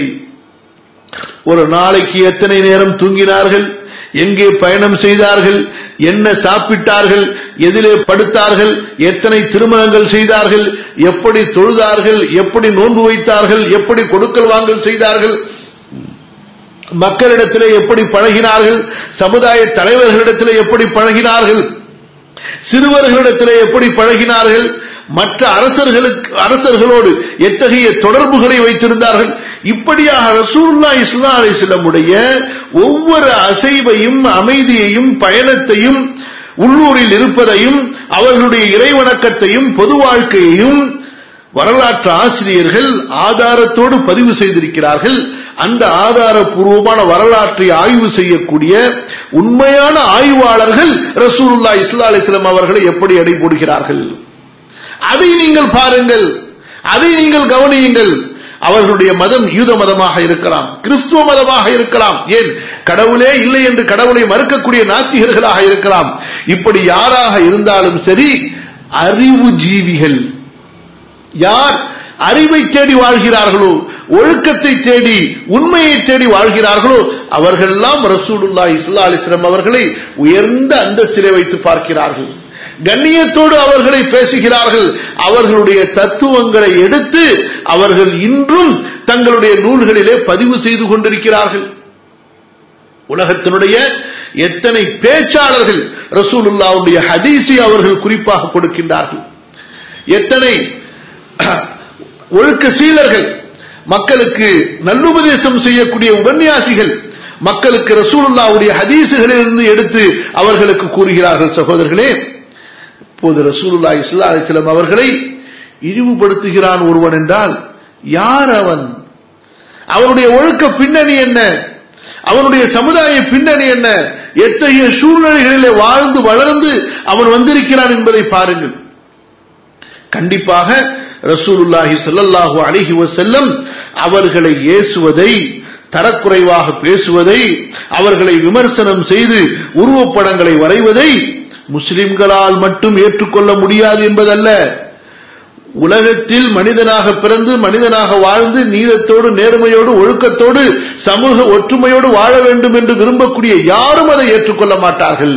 Speaker 1: ஒரு நாளைக்கு எத்தனை நேரம் தூங்கினார்கள் எங்கே பயணம் செய்தார்கள் என்ன சாப்பிட்டார்கள் எதிலே படுத்தார்கள் எத்தனை திருமணங்கள் செய்தார்கள் எப்படி தொழுதார்கள் எப்படி நோன்பு வைத்தார்கள் எப்படி கொடுக்கல் வாங்கல் செய்தார்கள் மக்களிடத்திலே எப்படி பழகினார்கள் சமுதாய தலைவர்களிடத்திலே எப்படி பழகினார்கள் சிறுவர்களிடத்திலே எப்படி பழகினார்கள் மற்ற அரசர்களுக்கு அரசர்களோடு எத்தகைய தொடர்புகளை வைத்திருந்தார்கள் இப்படியாக ரசூல்லா இஸ்லா அலிஸ்லமுடைய ஒவ்வொரு அசைவையும் அமைதியையும் பயணத்தையும் உள்ளூரில் இருப்பதையும் அவர்களுடைய இறைவணக்கத்தையும் பொது வாழ்க்கையையும் வரலாற்று ஆசிரியர்கள் ஆதாரத்தோடு பதிவு செய்திருக்கிறார்கள் அந்த ஆதாரபூர்வமான வரலாற்றை ஆய்வு செய்யக்கூடிய உண்மையான ஆய்வாளர்கள் ரசூலுல்லா இஸ்லா அலிஸ்லாம் அவர்களை எப்படி எடை போடுகிறார்கள் அதை நீங்கள் பாருங்கள் அதை நீங்கள் கவனியுங்கள் அவர்களுடைய மதம் யூத மதமாக இருக்கலாம் கிறிஸ்துவ மதமாக இருக்கலாம் ஏன் கடவுளே இல்லை என்று கடவுளை மறுக்கக்கூடிய நாத்திகர்களாக இருக்கலாம் இப்படி யாராக இருந்தாலும் சரி அறிவு ஜீவிகள் யார் அறிவை தேடி வாழ்கிறார்களோ ஒழுக்கத்தை தேடி உண்மையை தேடி வாழ்கிறார்களோ அவர்களெல்லாம் ரசூலுல்லா இஸ்லா அலிஸ்லாம் அவர்களை உயர்ந்த அந்தஸ்திலே வைத்து பார்க்கிறார்கள் கண்ணியத்தோடு அவர்களை பேசுகிறார்கள் அவர்களுடைய தத்துவங்களை எடுத்து அவர்கள் இன்றும் தங்களுடைய நூல்களிலே பதிவு செய்து கொண்டிருக்கிறார்கள் உலகத்தினுடைய எத்தனை பேச்சாளர்கள் ரசூலுல்லாவுடைய ஹதீஸை அவர்கள் குறிப்பாக கொடுக்கின்றார்கள் எத்தனை ஒழுக்க சீலர்கள் மக்களுக்கு நல்லுபதேசம் செய்யக்கூடிய உபன்யாசிகள் மக்களுக்கு ரசூலுல்லாவுடைய ஹதீசுகளிலிருந்து எடுத்து அவர்களுக்கு கூறுகிறார்கள் சகோதரர்களே இப்போது ரசூலுல்லா இஸ்லா அலிஸ்லாம் அவர்களை இழிவுபடுத்துகிறான் ஒருவன் என்றால் யார் அவன் அவனுடைய ஒழுக்க பின்னணி என்ன அவனுடைய சமுதாய பின்னணி என்ன எத்தகைய சூழ்நிலைகளிலே வாழ்ந்து வளர்ந்து அவன் வந்திருக்கிறான் என்பதை பாருங்கள் கண்டிப்பாக ரசூலுல்லாஹி ஸல்லல்லாஹு அலைஹி வஸல்லம் அவர்களை ஏசுவதை தரக்குறைவாக பேசுவதை அவர்களை விமர்சனம் செய்து உருவப்படங்களை வரைவதை முஸ்லிம்களால் மட்டும் ஏற்றுக்கொள்ள முடியாது என்பதல்ல உலகத்தில் மனிதனாக பிறந்து மனிதனாக வாழ்ந்து நீதத்தோடு நேர்மையோடு ஒழுக்கத்தோடு சமூக ஒற்றுமையோடு வாழ வேண்டும் என்று விரும்பக்கூடிய யாரும் அதை ஏற்றுக்கொள்ள மாட்டார்கள்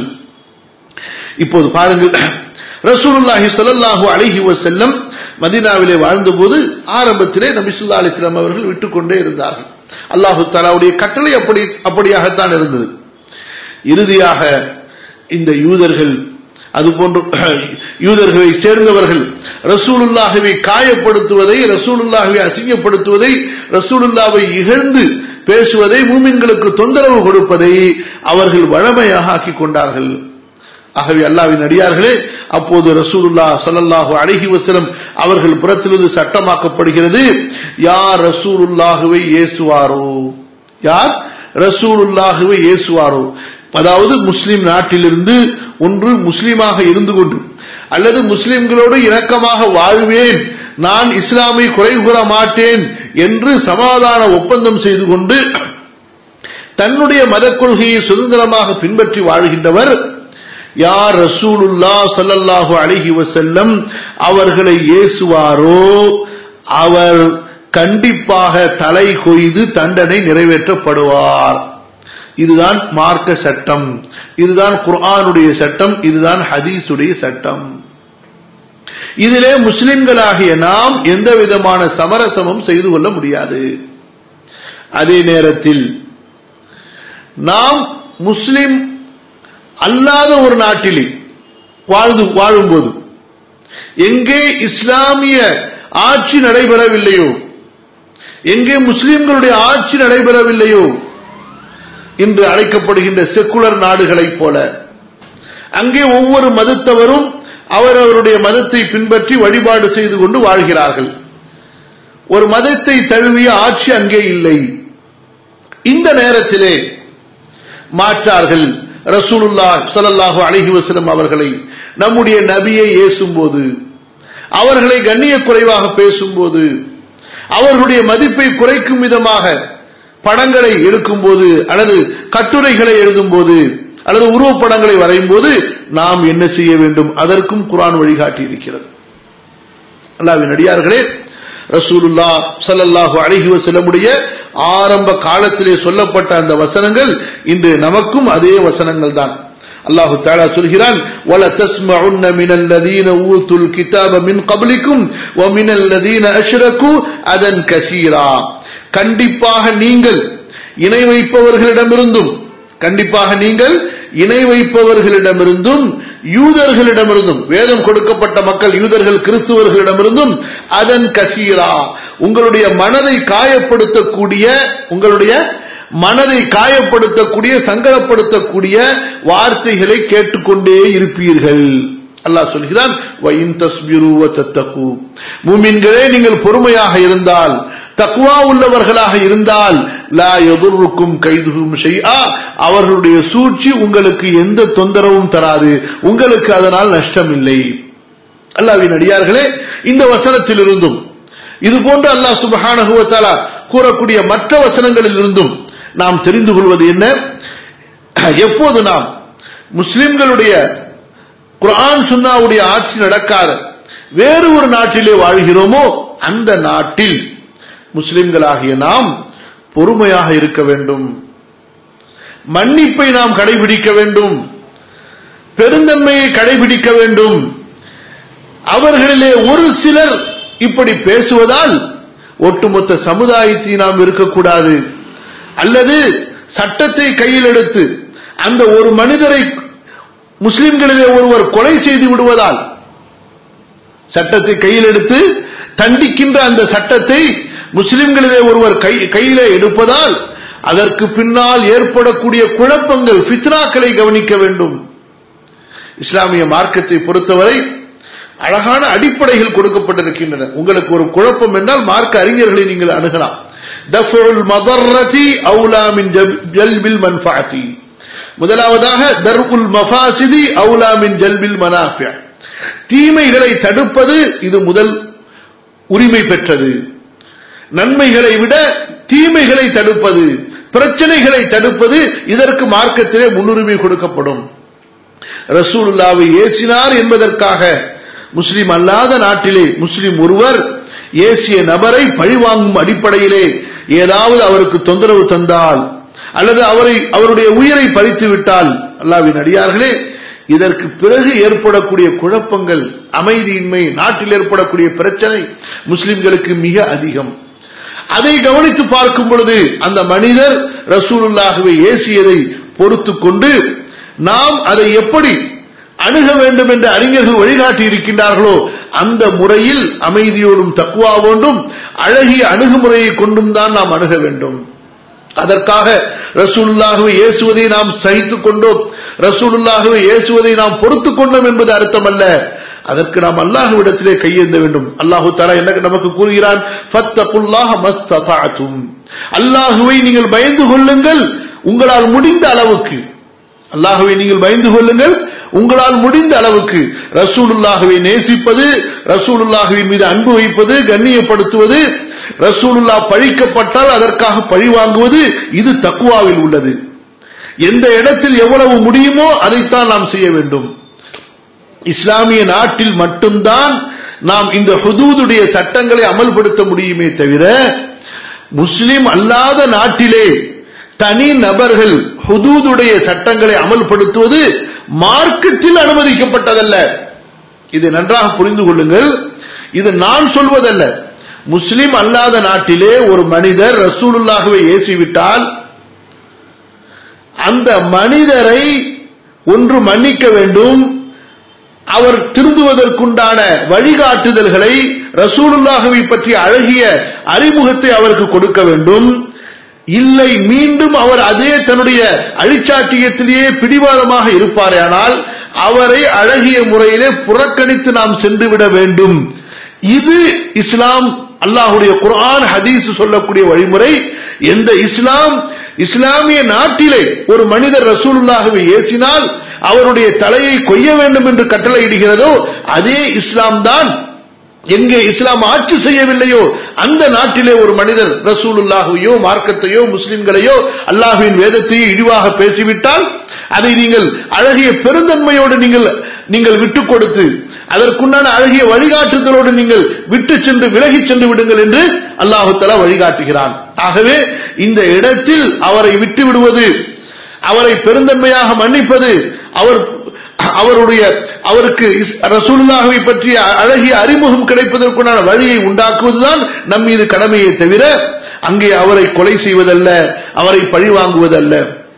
Speaker 1: இப்போது பாருங்கள் ரசூலுல்லாஹி ஸல்லல்லாஹு அலைஹி வஸல்லம் மதீனாவிலே வாழ்ந்தபோது ஆரம்பத்திலே நபி ஸல்லல்லாஹு அலைஹி வஸல்லம் அவர்கள் விட்டுக்கொண்டே இருந்தார்கள் அல்லாஹு தஆலாவுடைய கட்டளை அப்படி அப்படியாகத்தான் இருந்தது இறுதியாக இந்த யூதர்கள் அதுபோன்று யூதர்களை சேர்ந்தவர்கள் ரசூலுல்லாஹவை காயப்படுத்துவதை ரசூலுல்லாஹவை அசிங்கப்படுத்துவதை ரசூலுல்லாவை இகழ்ந்து பேசுவதை மூமின்களுக்கு தொந்தரவு கொடுப்பதை அவர்கள் வழமையாக ஆக்கிக் கொண்டார்கள் ஆகவே அல்லாவின் அடியார்களே அப்போது ரசூலுல்லா சல்லல்லாஹு அழகி வசலம் அவர்கள் புறத்திலிருந்து சட்டமாக்கப்படுகிறது யார் ரசூலுல்லாஹுவை ஏசுவாரோ யார் ரசூலுல்லாஹுவை ஏசுவாரோ அதாவது முஸ்லிம் நாட்டிலிருந்து ஒன்று முஸ்லீமாக இருந்து கொண்டு அல்லது முஸ்லிம்களோடு இணக்கமாக வாழ்வேன் நான் இஸ்லாமை குறை கூற மாட்டேன் என்று சமாதான ஒப்பந்தம் செய்து கொண்டு தன்னுடைய மத கொள்கையை சுதந்திரமாக பின்பற்றி வாழ்கின்றவர் யார் ரசூலுல்லா சல்லல்லாஹு அழகி வசல்லம் அவர்களை ஏசுவாரோ அவர் கண்டிப்பாக தலை கொய்து தண்டனை நிறைவேற்றப்படுவார் இதுதான் மார்க்க சட்டம் இதுதான் குர்ஆனுடைய சட்டம் இதுதான் ஹதீஸுடைய சட்டம் இதிலே முஸ்லிம்களாகிய நாம் எந்த விதமான சமரசமும் செய்து கொள்ள முடியாது அதே நேரத்தில் நாம் முஸ்லிம் அல்லாத ஒரு நாட்டிலே வாழ்ந்து வாழும்போது எங்கே இஸ்லாமிய ஆட்சி நடைபெறவில்லையோ எங்கே முஸ்லிம்களுடைய ஆட்சி நடைபெறவில்லையோ இன்று அழைக்கப்படுகின்ற செக்குலர் நாடுகளைப் போல அங்கே ஒவ்வொரு மதத்தவரும் அவரவருடைய மதத்தை பின்பற்றி வழிபாடு செய்து கொண்டு வாழ்கிறார்கள் ஒரு மதத்தை தழுவிய ஆட்சி அங்கே இல்லை இந்த நேரத்திலே மாற்றார்கள் ரசூலுல்லா சல்லல்லாஹு அலஹி வசலம் அவர்களை நம்முடைய நபியை ஏசும்போது அவர்களை கண்ணிய குறைவாக பேசும்போது அவர்களுடைய மதிப்பை குறைக்கும் விதமாக படங்களை எடுக்கும்போது அல்லது கட்டுரைகளை எழுதும்போது அல்லது உருவப்படங்களை வரையும் போது நாம் என்ன செய்ய வேண்டும் அதற்கும் குரான் வழிகாட்டி இருக்கிறது அல்லாவின் அடியார்களே ரசூலுல்லா சல்லல்லாஹு அழகி வசலமுடைய ஆரம்ப காலத்திலே சொல்லப்பட்ட அந்த வசனங்கள் இன்று நமக்கும் அதே வசனங்கள் தான் அல்லாஹு தாலா சொல்கிறான் وَلَا تَسْمَعُنَّ مِنَ الَّذِينَ أُوتُوا الْكِتَابَ مِنْ قَبْلِكُمْ وَمِنَ الَّذِينَ أَشْرَكُوا أَذًا كَثِيرًا கண்டிப்பாக நீங்கள் இணை வைப்பவர்களிடமிருந்தும் கண்டிப்பாக நீங்கள் இணை வைப்பவர்களிடமிருந்தும் யூதர்களிடமிருந்தும் வேதம் கொடுக்கப்பட்ட மக்கள் யூதர்கள் கிறிஸ்துவர்களிடமிருந்தும் அதன் கசீரா உங்களுடைய மனதை காயப்படுத்தக்கூடிய உங்களுடைய மனதை காயப்படுத்தக்கூடிய சங்கடப்படுத்தக்கூடிய வார்த்தைகளை கேட்டுக்கொண்டே இருப்பீர்கள் அல்லாஹ் சொல்கிறான் மூமின்களே நீங்கள் பொறுமையாக இருந்தால் தக்குவா உள்ளவர்களாக இருந்தால் லா எதிர்க்கும் கைதுகும் செய்யா அவர்களுடைய சூழ்ச்சி உங்களுக்கு எந்த தொந்தரவும் தராது உங்களுக்கு அதனால் நஷ்டம் இல்லை அல்லாவின் அடியார்களே இந்த வசனத்தில் இருந்தும் இது போன்று அல்லாஹ் சுபஹானகுவத்தாலா கூறக்கூடிய மற்ற வசனங்களில் இருந்தும் நாம் தெரிந்து கொள்வது என்ன எப்போது நாம் முஸ்லிம்களுடைய குரான் சுன்னாவுடைய ஆட்சி நடக்காத வேறு ஒரு நாட்டிலே வாழ்கிறோமோ அந்த நாட்டில் முஸ்லிம்களாகிய நாம் பொறுமையாக இருக்க வேண்டும் மன்னிப்பை நாம் கடைபிடிக்க வேண்டும் பெருந்தன்மையை கடைபிடிக்க வேண்டும் அவர்களிலே ஒரு சிலர் இப்படி பேசுவதால் ஒட்டுமொத்த சமுதாயத்தை நாம் இருக்கக்கூடாது அல்லது சட்டத்தை கையில் எடுத்து அந்த ஒரு மனிதரை முஸ்லிம்களிலே ஒருவர் கொலை செய்து விடுவதால் சட்டத்தை கையில் எடுத்து தண்டிக்கின்ற அந்த சட்டத்தை முஸ்லிம்களிலே ஒருவர் கை கையிலே எடுப்பதால் அதற்கு பின்னால் ஏற்படக்கூடிய குழப்பங்கள் ஃபித்னாக்களை கவனிக்க வேண்டும் இஸ்லாமிய மார்க்கத்தை பொறுத்தவரை அழகான அடிப்படைகள் கொடுக்கப்பட்டிருக்கின்றன உங்களுக்கு ஒரு குழப்பம் என்றால் மார்க்க அறிஞர்களை நீங்கள் அணுகலாம் தஃபுல் மதர்ரதி அவுலா மின் ஜல்பில் மன்ஃபாத்தி முதலாவதாக தர்உல் மஃபாசிதி அவுலா மின் ஜல்பில் மனாஃபியா தீமைகளை தடுப்பது இது முதல் உரிமை பெற்றது நன்மைகளை விட தீமைகளை தடுப்பது பிரச்சனைகளை தடுப்பது இதற்கு மார்க்கத்திலே முன்னுரிமை கொடுக்கப்படும் ரசூலுல்லாவை ஏசினார் என்பதற்காக முஸ்லிம் அல்லாத நாட்டிலே முஸ்லிம் ஒருவர் ஏசிய நபரை பழிவாங்கும் அடிப்படையிலே ஏதாவது அவருக்கு தொந்தரவு தந்தால் அல்லது அவரை அவருடைய உயிரை பறித்து விட்டால் அல்லாவின் அடியார்களே இதற்கு பிறகு ஏற்படக்கூடிய குழப்பங்கள் அமைதியின்மை நாட்டில் ஏற்படக்கூடிய பிரச்சனை முஸ்லிம்களுக்கு மிக அதிகம் அதை கவனித்து பார்க்கும் பொழுது அந்த மனிதர் ரசூலுல்லாகவே ஏசியதை பொறுத்து கொண்டு நாம் அதை எப்படி அணுக வேண்டும் என்று அறிஞர்கள் வழிகாட்டி இருக்கின்றார்களோ அந்த முறையில் அமைதியோடும் தக்குவாவோடும் அழகிய அணுகுமுறையை கொண்டும் தான் நாம் அணுக வேண்டும் அதற்காக ரசூலுல்லாகவே ஏசுவதை நாம் சகித்துக் கொண்டோம் ரசூலுல்லாகவே ஏசுவதை நாம் பொறுத்துக் கொண்டோம் என்பது அர்த்தமல்ல அதற்கு நாம் அல்லாஹுவிடத்திலே கையேந்த வேண்டும் அல்லாஹு தாலா என்ன நமக்கு கூறுகிறான் அல்லாஹுவை நீங்கள் பயந்து கொள்ளுங்கள் உங்களால் முடிந்த அளவுக்கு அல்லாஹுவை நீங்கள் பயந்து கொள்ளுங்கள் உங்களால் முடிந்த அளவுக்கு ரசூலுல்லாஹுவை நேசிப்பது ரசூலுல்லாஹுவின் மீது அன்பு வைப்பது கண்ணியப்படுத்துவது ரசூலுல்லா பழிக்கப்பட்டால் அதற்காக பழி வாங்குவது இது தக்குவாவில் உள்ளது எந்த இடத்தில் எவ்வளவு முடியுமோ அதைத்தான் நாம் செய்ய வேண்டும் இஸ்லாமிய நாட்டில் மட்டும்தான் நாம் இந்த ஹுதூதுடைய சட்டங்களை அமல்படுத்த முடியுமே தவிர முஸ்லிம் அல்லாத நாட்டிலே தனி நபர்கள் ஹுதூதுடைய சட்டங்களை அமல்படுத்துவது மார்க்கத்தில் அனுமதிக்கப்பட்டதல்ல இதை நன்றாக புரிந்து கொள்ளுங்கள் இது நான் சொல்வதல்ல முஸ்லிம் அல்லாத நாட்டிலே ஒரு மனிதர் ரசூலுல்லாகவே ஏசிவிட்டால் அந்த மனிதரை ஒன்று மன்னிக்க வேண்டும் அவர் திருந்துவதற்குண்டான வழிகாட்டுதல்களை ரசூலுல்லாஹவை பற்றிய அழகிய அறிமுகத்தை அவருக்கு கொடுக்க வேண்டும் இல்லை மீண்டும் அவர் அதே தன்னுடைய அழிச்சாட்டியத்திலேயே பிடிவாதமாக இருப்பாரேயானால் அவரை அழகிய முறையிலே புறக்கணித்து நாம் சென்றுவிட வேண்டும் இது இஸ்லாம் அல்லாஹுடைய குர்ஆன் ஹதீஸ் சொல்லக்கூடிய வழிமுறை எந்த இஸ்லாம் இஸ்லாமிய நாட்டிலே ஒரு மனிதர் ரசூலுல்லாகவே ஏசினால் அவருடைய தலையை கொய்ய வேண்டும் என்று கட்டளையிடுகிறதோ அதே இஸ்லாம் தான் எங்கே இஸ்லாம் ஆட்சி செய்யவில்லையோ அந்த நாட்டிலே ஒரு மனிதர் ரசூலுல்லாஹையோ மார்க்கத்தையோ முஸ்லிம்களையோ அல்லாஹுவின் வேதத்தையோ இழிவாக பேசிவிட்டால் அதை நீங்கள் அழகிய பெருந்தன்மையோடு நீங்கள் நீங்கள் விட்டுக் கொடுத்து அதற்குண்டான அழகிய வழிகாட்டுதலோடு நீங்கள் விட்டு சென்று விலகிச் சென்று விடுங்கள் என்று அல்லாஹு தலா வழிகாட்டுகிறான் ஆகவே இந்த இடத்தில் அவரை விட்டு விடுவது அவரை பெருந்தன்மையாக மன்னிப்பது அவர் அவருடைய அவருக்கு ரசூலுல்லாஹவை பற்றிய அழகிய அறிமுகம் கிடைப்பதற்குண்டான வழியை உண்டாக்குவதுதான் நம் மீது கடமையை தவிர அங்கே அவரை கொலை செய்வதல்ல அவரை பழிவாங்குவதல்ல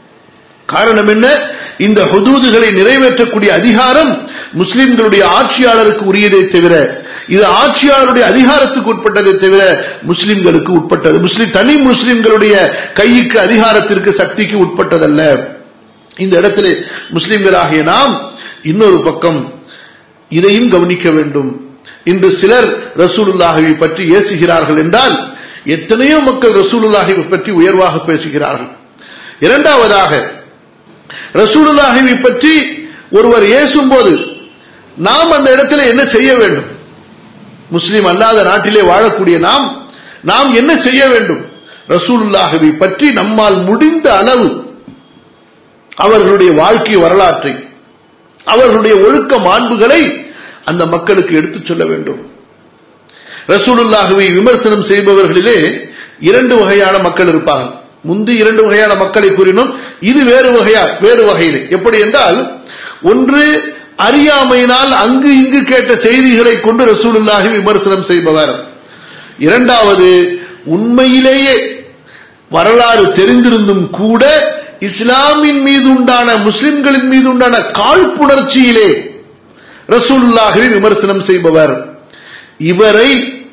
Speaker 1: காரணம் என்ன இந்த ஹுதூதுகளை நிறைவேற்றக்கூடிய அதிகாரம் முஸ்லிம்களுடைய ஆட்சியாளருக்கு உரியதை தவிர இது ஆட்சியாளருடைய அதிகாரத்துக்கு உட்பட்டதை தவிர முஸ்லிம்களுக்கு உட்பட்டது முஸ்லிம் தனி முஸ்லிம்களுடைய கைக்கு அதிகாரத்திற்கு சக்திக்கு உட்பட்டதல்ல இந்த இடத்திலே முஸ்லிம்களாகிய நாம் இன்னொரு பக்கம் இதையும் கவனிக்க வேண்டும் இன்று சிலர் ரசூலுல்லாஹவை பற்றி ஏசுகிறார்கள் என்றால் எத்தனையோ மக்கள் ரசூலுல்லாஹவை பற்றி உயர்வாக பேசுகிறார்கள் இரண்டாவதாக ரசூலுல்லாஹவை பற்றி ஒருவர் ஏசும் போது நாம் அந்த இடத்துல என்ன செய்ய வேண்டும் முஸ்லிம் அல்லாத நாட்டிலே வாழக்கூடிய நாம் நாம் என்ன செய்ய வேண்டும் ரசூலுல்லாஹவை பற்றி நம்மால் முடிந்த அளவு அவர்களுடைய வாழ்க்கை வரலாற்றை அவர்களுடைய ஒழுக்க மாண்புகளை அந்த மக்களுக்கு எடுத்துச் சொல்ல வேண்டும் ரசூலுல்லாஹுவை விமர்சனம் செய்பவர்களிலே இரண்டு வகையான மக்கள் இருப்பார்கள் முந்தி இரண்டு வகையான மக்களை கூறினோம் இது வேறு வகையா வேறு வகையிலே எப்படி என்றால் ஒன்று அறியாமையினால் அங்கு இங்கு கேட்ட செய்திகளை கொண்டு ரசூலுல்லாஹி விமர்சனம் செய்பவர் இரண்டாவது உண்மையிலேயே வரலாறு தெரிந்திருந்தும் கூட இஸ்லாமின் மீது உண்டான முஸ்லிம்களின் மீது உண்டான காழ்ப்புணர்ச்சியிலே ரசூலுல்லாஹி விமர்சனம் செய்பவர் இவரை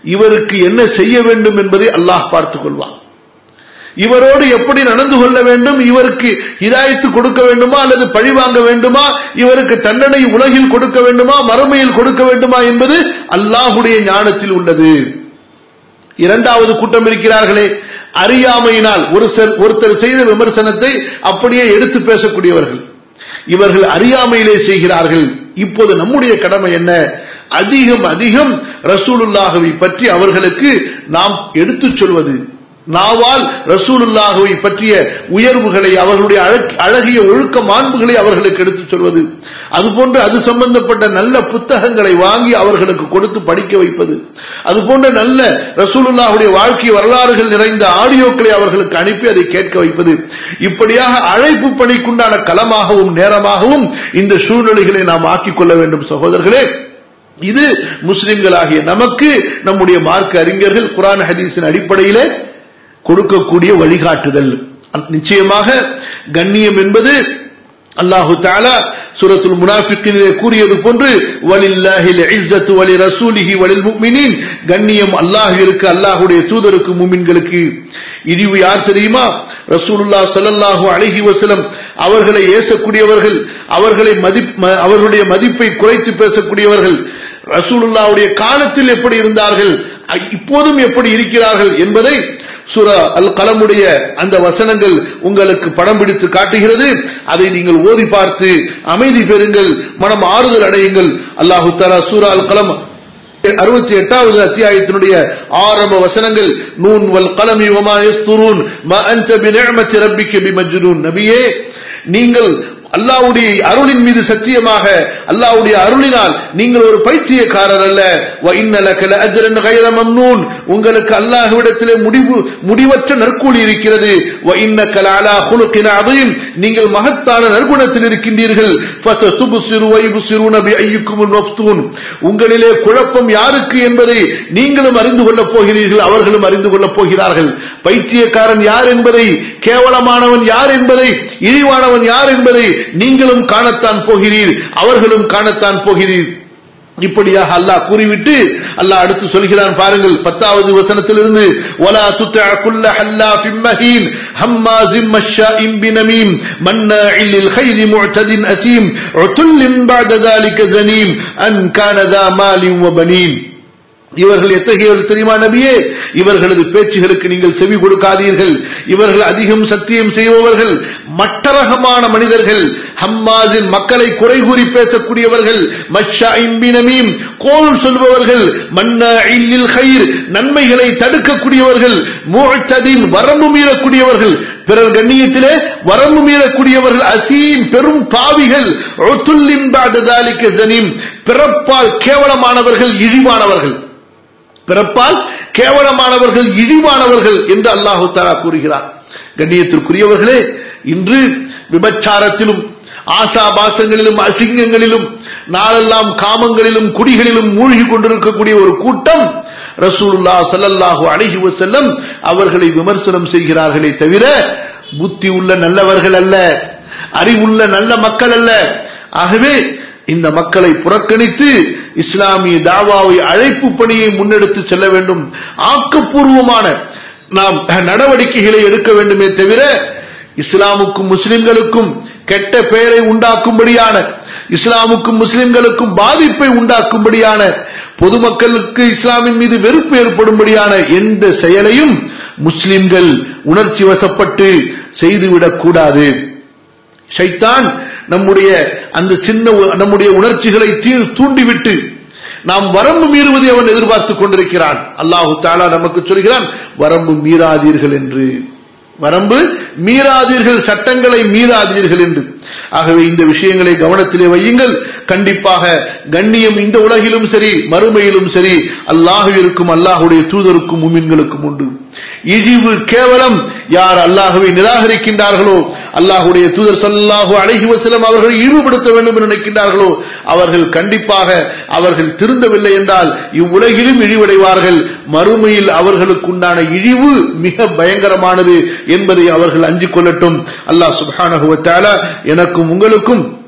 Speaker 1: இவருக்கு என்ன செய்ய வேண்டும் என்பதை அல்லாஹ் பார்த்துக் கொள்வான் இவரோடு எப்படி நடந்து கொள்ள வேண்டும் இவருக்கு இதாயத்து கொடுக்க வேண்டுமா அல்லது பழி வாங்க வேண்டுமா இவருக்கு தண்டனை உலகில் கொடுக்க வேண்டுமா மறுமையில் கொடுக்க வேண்டுமா என்பது அல்லாஹுடைய ஞானத்தில் உள்ளது இரண்டாவது கூட்டம் இருக்கிறார்களே அறியாமையினால் ஒரு ஒருத்தர் செய்த விமர்சனத்தை அப்படியே எடுத்து பேசக்கூடியவர்கள் இவர்கள் அறியாமையிலே செய்கிறார்கள் இப்போது நம்முடைய கடமை என்ன அதிகம் அதிகம் ரசூலுல்லாஹவை பற்றி அவர்களுக்கு நாம் எடுத்துச் சொல்வது நாவால் ரசூலுல்லாஹுவை பற்றிய உயர்வுகளை அவர்களுடைய அழகிய ஒழுக்க மாண்புகளை அவர்களுக்கு எடுத்துச் சொல்வது அதுபோன்று அது சம்பந்தப்பட்ட நல்ல புத்தகங்களை வாங்கி அவர்களுக்கு கொடுத்து படிக்க வைப்பது அதுபோன்ற நல்ல ரசூலுல்லாஹுடைய வாழ்க்கை வரலாறுகள் நிறைந்த ஆடியோக்களை அவர்களுக்கு அனுப்பி அதை கேட்க வைப்பது இப்படியாக அழைப்பு பணிக்குண்டான களமாகவும் நேரமாகவும் இந்த சூழ்நிலைகளை நாம் ஆக்கிக் கொள்ள வேண்டும் சகோதரர்களே இது முஸ்லிம்களாகிய நமக்கு நம்முடைய மார்க்க அறிஞர்கள் குரான் ஹதீஸின் அடிப்படையிலே கொடுக்கக்கூடிய வழிகாட்டுதல் நிச்சயமாக கண்ணியம் என்பது அல்லாஹு தாலா சூரத்துல் முனாஃபிக்கிலே கூறியது போன்று வலில்லாஹில் இஸ்ஸத்து வலி ரசூலிஹி வலில் முஃமினீன் கண்ணியம் அல்லாஹ்விற்கு அல்லாஹ்வுடைய தூதருக்கு முமின்களுக்கு இழிவு யார் தெரியுமா ரசூலுல்லாஹ் ஸல்லல்லாஹு அலைஹி வஸல்லம் அவர்களை ஏசக்கூடியவர்கள் அவர்களை அவர்களுடைய மதிப்பை குறைத்து பேசக்கூடியவர்கள் ரசூலுல்லாவுடைய காலத்தில் எப்படி இருந்தார்கள் இப்போதும் எப்படி இருக்கிறார்கள் என்பதை சுரா அல் கலமுடைய அந்த வசனங்கள் உங்களுக்கு படம் பிடித்து காட்டுகிறது அதை நீங்கள் ஓதி பார்த்து அமைதி பெறுங்கள் மனம் ஆறுதல் அடையுங்கள் அல்லாஹு தாலா சூரா அல் கலம் அறுபத்தி எட்டாவது அத்தியாயத்தினுடைய ஆரம்ப வசனங்கள் நூன் வல் கலமி ஒமா எஸ்துரூன் ம அன்த பிநிஅமத்தி ரப்பிக்க பிமஜ்னூன் நபியே நீங்கள் அல்லாவுடைய அருளின் மீது சத்தியமாக அல்லாவுடைய அருளினால் நீங்கள் ஒரு பைத்தியக்காரர் அல்ல உங்களுக்கு அல்லாஹுவிடத்திலே முடிவு முடிவற்ற நற்கூலி இருக்கிறது நீங்கள் மகத்தான நற்குணத்தில் இருக்கின்றீர்கள் உங்களிலே குழப்பம் யாருக்கு என்பதை நீங்களும் அறிந்து கொள்ளப் போகிறீர்கள் அவர்களும் அறிந்து கொள்ளப் போகிறார்கள் பைத்தியக்காரன் யார் என்பதை கேவலமானவன் யார் என்பதை இழிவானவன் யார் என்பதை நீங்களும் காணத்தான் போகிறீர் அவர்களும் காணத்தான் போகிறீர் இப்படியாக அல்லாஹ் கூறிவிட்டு அல்லாஹ் அடுத்து சொல்கிறான் பாருங்கள் பத்தாவது வசனத்திலிருந்து ولا تطع كل حلاف مهين هماز مشاء بنميم مناع للخير معتد أثيم عتل بعد ذلك زنيم أن كان ذا مال وبنين இவர்கள் எத்தகையவர் தெரியுமா நபியே இவர்களது பேச்சுகளுக்கு நீங்கள் செவி கொடுக்காதீர்கள் இவர்கள் அதிகம் சத்தியம் செய்பவர்கள் மட்டரகமான மனிதர்கள் ஹம்மாஸின் மக்களை குறை கூறி பேசக்கூடியவர்கள் மஷாயிம்பினமீம் கோல் சொல்பவர்கள் மன்னா இல்லில் கயிர் நன்மைகளை தடுக்கக்கூடியவர்கள் முழத்ததின் வரம்பு மீறக்கூடியவர்கள் பிறர் கண்ணியத்திலே வரம்பு மீறக்கூடியவர்கள் அசீம் பெரும் பாவிகள் பிறப்பால் கேவலமானவர்கள் இழிவானவர்கள் பிறப்பால் கேவலமானவர்கள் இழிவானவர்கள் என்று அல்லாஹு தாலா கூறுகிறார் கண்ணியத்திற்குரியவர்களே இன்று விபச்சாரத்திலும் ஆசாபாசங்களிலும் அசிங்கங்களிலும் நாளெல்லாம் காமங்களிலும் குடிகளிலும் மூழ்கி கொண்டிருக்கக்கூடிய ஒரு கூட்டம் ரசூலுல்லா சல்லல்லாஹு அழகி செல்லம் அவர்களை விமர்சனம் செய்கிறார்களே தவிர புத்தி உள்ள நல்லவர்கள் அல்ல அறிவுள்ள நல்ல மக்கள் அல்ல ஆகவே இந்த மக்களை புறக்கணித்து இஸ்லாமிய தாவாவை அழைப்பு பணியை முன்னெடுத்து செல்ல வேண்டும் ஆக்கப்பூர்வமான நாம் நடவடிக்கைகளை எடுக்க வேண்டுமே தவிர இஸ்லாமுக்கும் முஸ்லிம்களுக்கும் கெட்ட பெயரை உண்டாக்கும்படியான இஸ்லாமுக்கும் முஸ்லிம்களுக்கும் பாதிப்பை உண்டாக்கும்படியான பொதுமக்களுக்கு இஸ்லாமின் மீது வெறுப்பு ஏற்படும்படியான எந்த செயலையும் முஸ்லிம்கள் உணர்ச்சி வசப்பட்டு செய்துவிடக் கூடாது ஷைத்தான் நம்முடைய அந்த சின்ன நம்முடைய உணர்ச்சிகளை தூண்டிவிட்டு நாம் வரம்பு மீறுவதை அவன் எதிர்பார்த்துக் கொண்டிருக்கிறான் அல்லாஹு தாலா நமக்கு சொல்கிறான் வரம்பு மீறாதீர்கள் என்று வரம்பு மீறாதீர்கள் சட்டங்களை மீறாதீர்கள் என்று ஆகவே இந்த விஷயங்களை கவனத்திலே வையுங்கள் கண்டிப்பாக கண்ணியம் இந்த உலகிலும் சரி மறுமையிலும் சரி அல்லாஹுவிற்கும் அல்லாஹுடைய தூதருக்கும் முமின்களுக்கும் உண்டு இழிவு கேவலம் யார் அல்லாஹுவை நிராகரிக்கின்றார்களோ அல்லாஹுடைய தூதர் சல்லாஹூ அழகி வசலம் அவர்கள் இழிவுபடுத்த வேண்டும் என்று நினைக்கின்றார்களோ அவர்கள் கண்டிப்பாக அவர்கள் திருந்தவில்லை என்றால் இவ்வுலகிலும் இழிவடைவார்கள் மறுமையில் அவர்களுக்கு உண்டான இழிவு மிக பயங்கரமானது என்பதை அவர்கள் அஞ்சிக் கொள்ளட்டும் அல்லாஹ் சுபானகுவத்தால எனக்கும் உங்களுக்கும்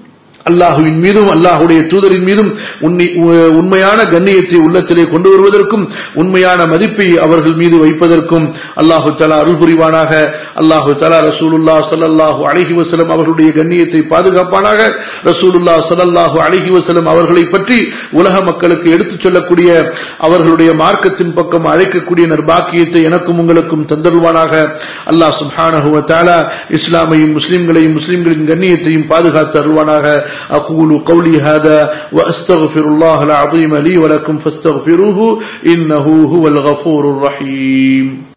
Speaker 1: அல்லாஹுவின் மீதும் அல்லாஹுடைய தூதரின் மீதும் உன்னை உ- உண்மையான கண்ணியத்தை உள்ளத்திலே கொண்டு வருவதற்கும் உண்மையான மதிப்பை அவர்கள் மீது வைப்பதற்கும் அல்லாஹு தலா அருள் புரிவானாக அல்லாஹு தலா ரசூலுல்லா ஸல்லல்லாஹு அலைஹி வஸல்லம் அவர்களுடைய கண்ணியத்தை பாதுகாப்பானாக ரசூலுல்லா ஸல்லல்லாஹு அலைஹி வஸல்லம் அவர்களை பற்றி உலக மக்களுக்கு எடுத்துச் சொல்லக்கூடிய அவர்களுடைய மார்க்கத்தின் பக்கம் அழைக்கக்கூடிய நற்பாக்கியத்தை எனக்கும் உங்களுக்கும் தந்தருவானாக அல்லாஹ் சுப்ஹானஹு வ தஆலா இஸ்லாமையும் முஸ்லிம்களையும் முஸ்லிம்களின் கண்ணியத்தையும் பாதுகாத்து அருள்வானாக أقول قولي هذا وأستغفر الله العظيم لي ولكم فاستغفروه إنه هو الغفور الرحيم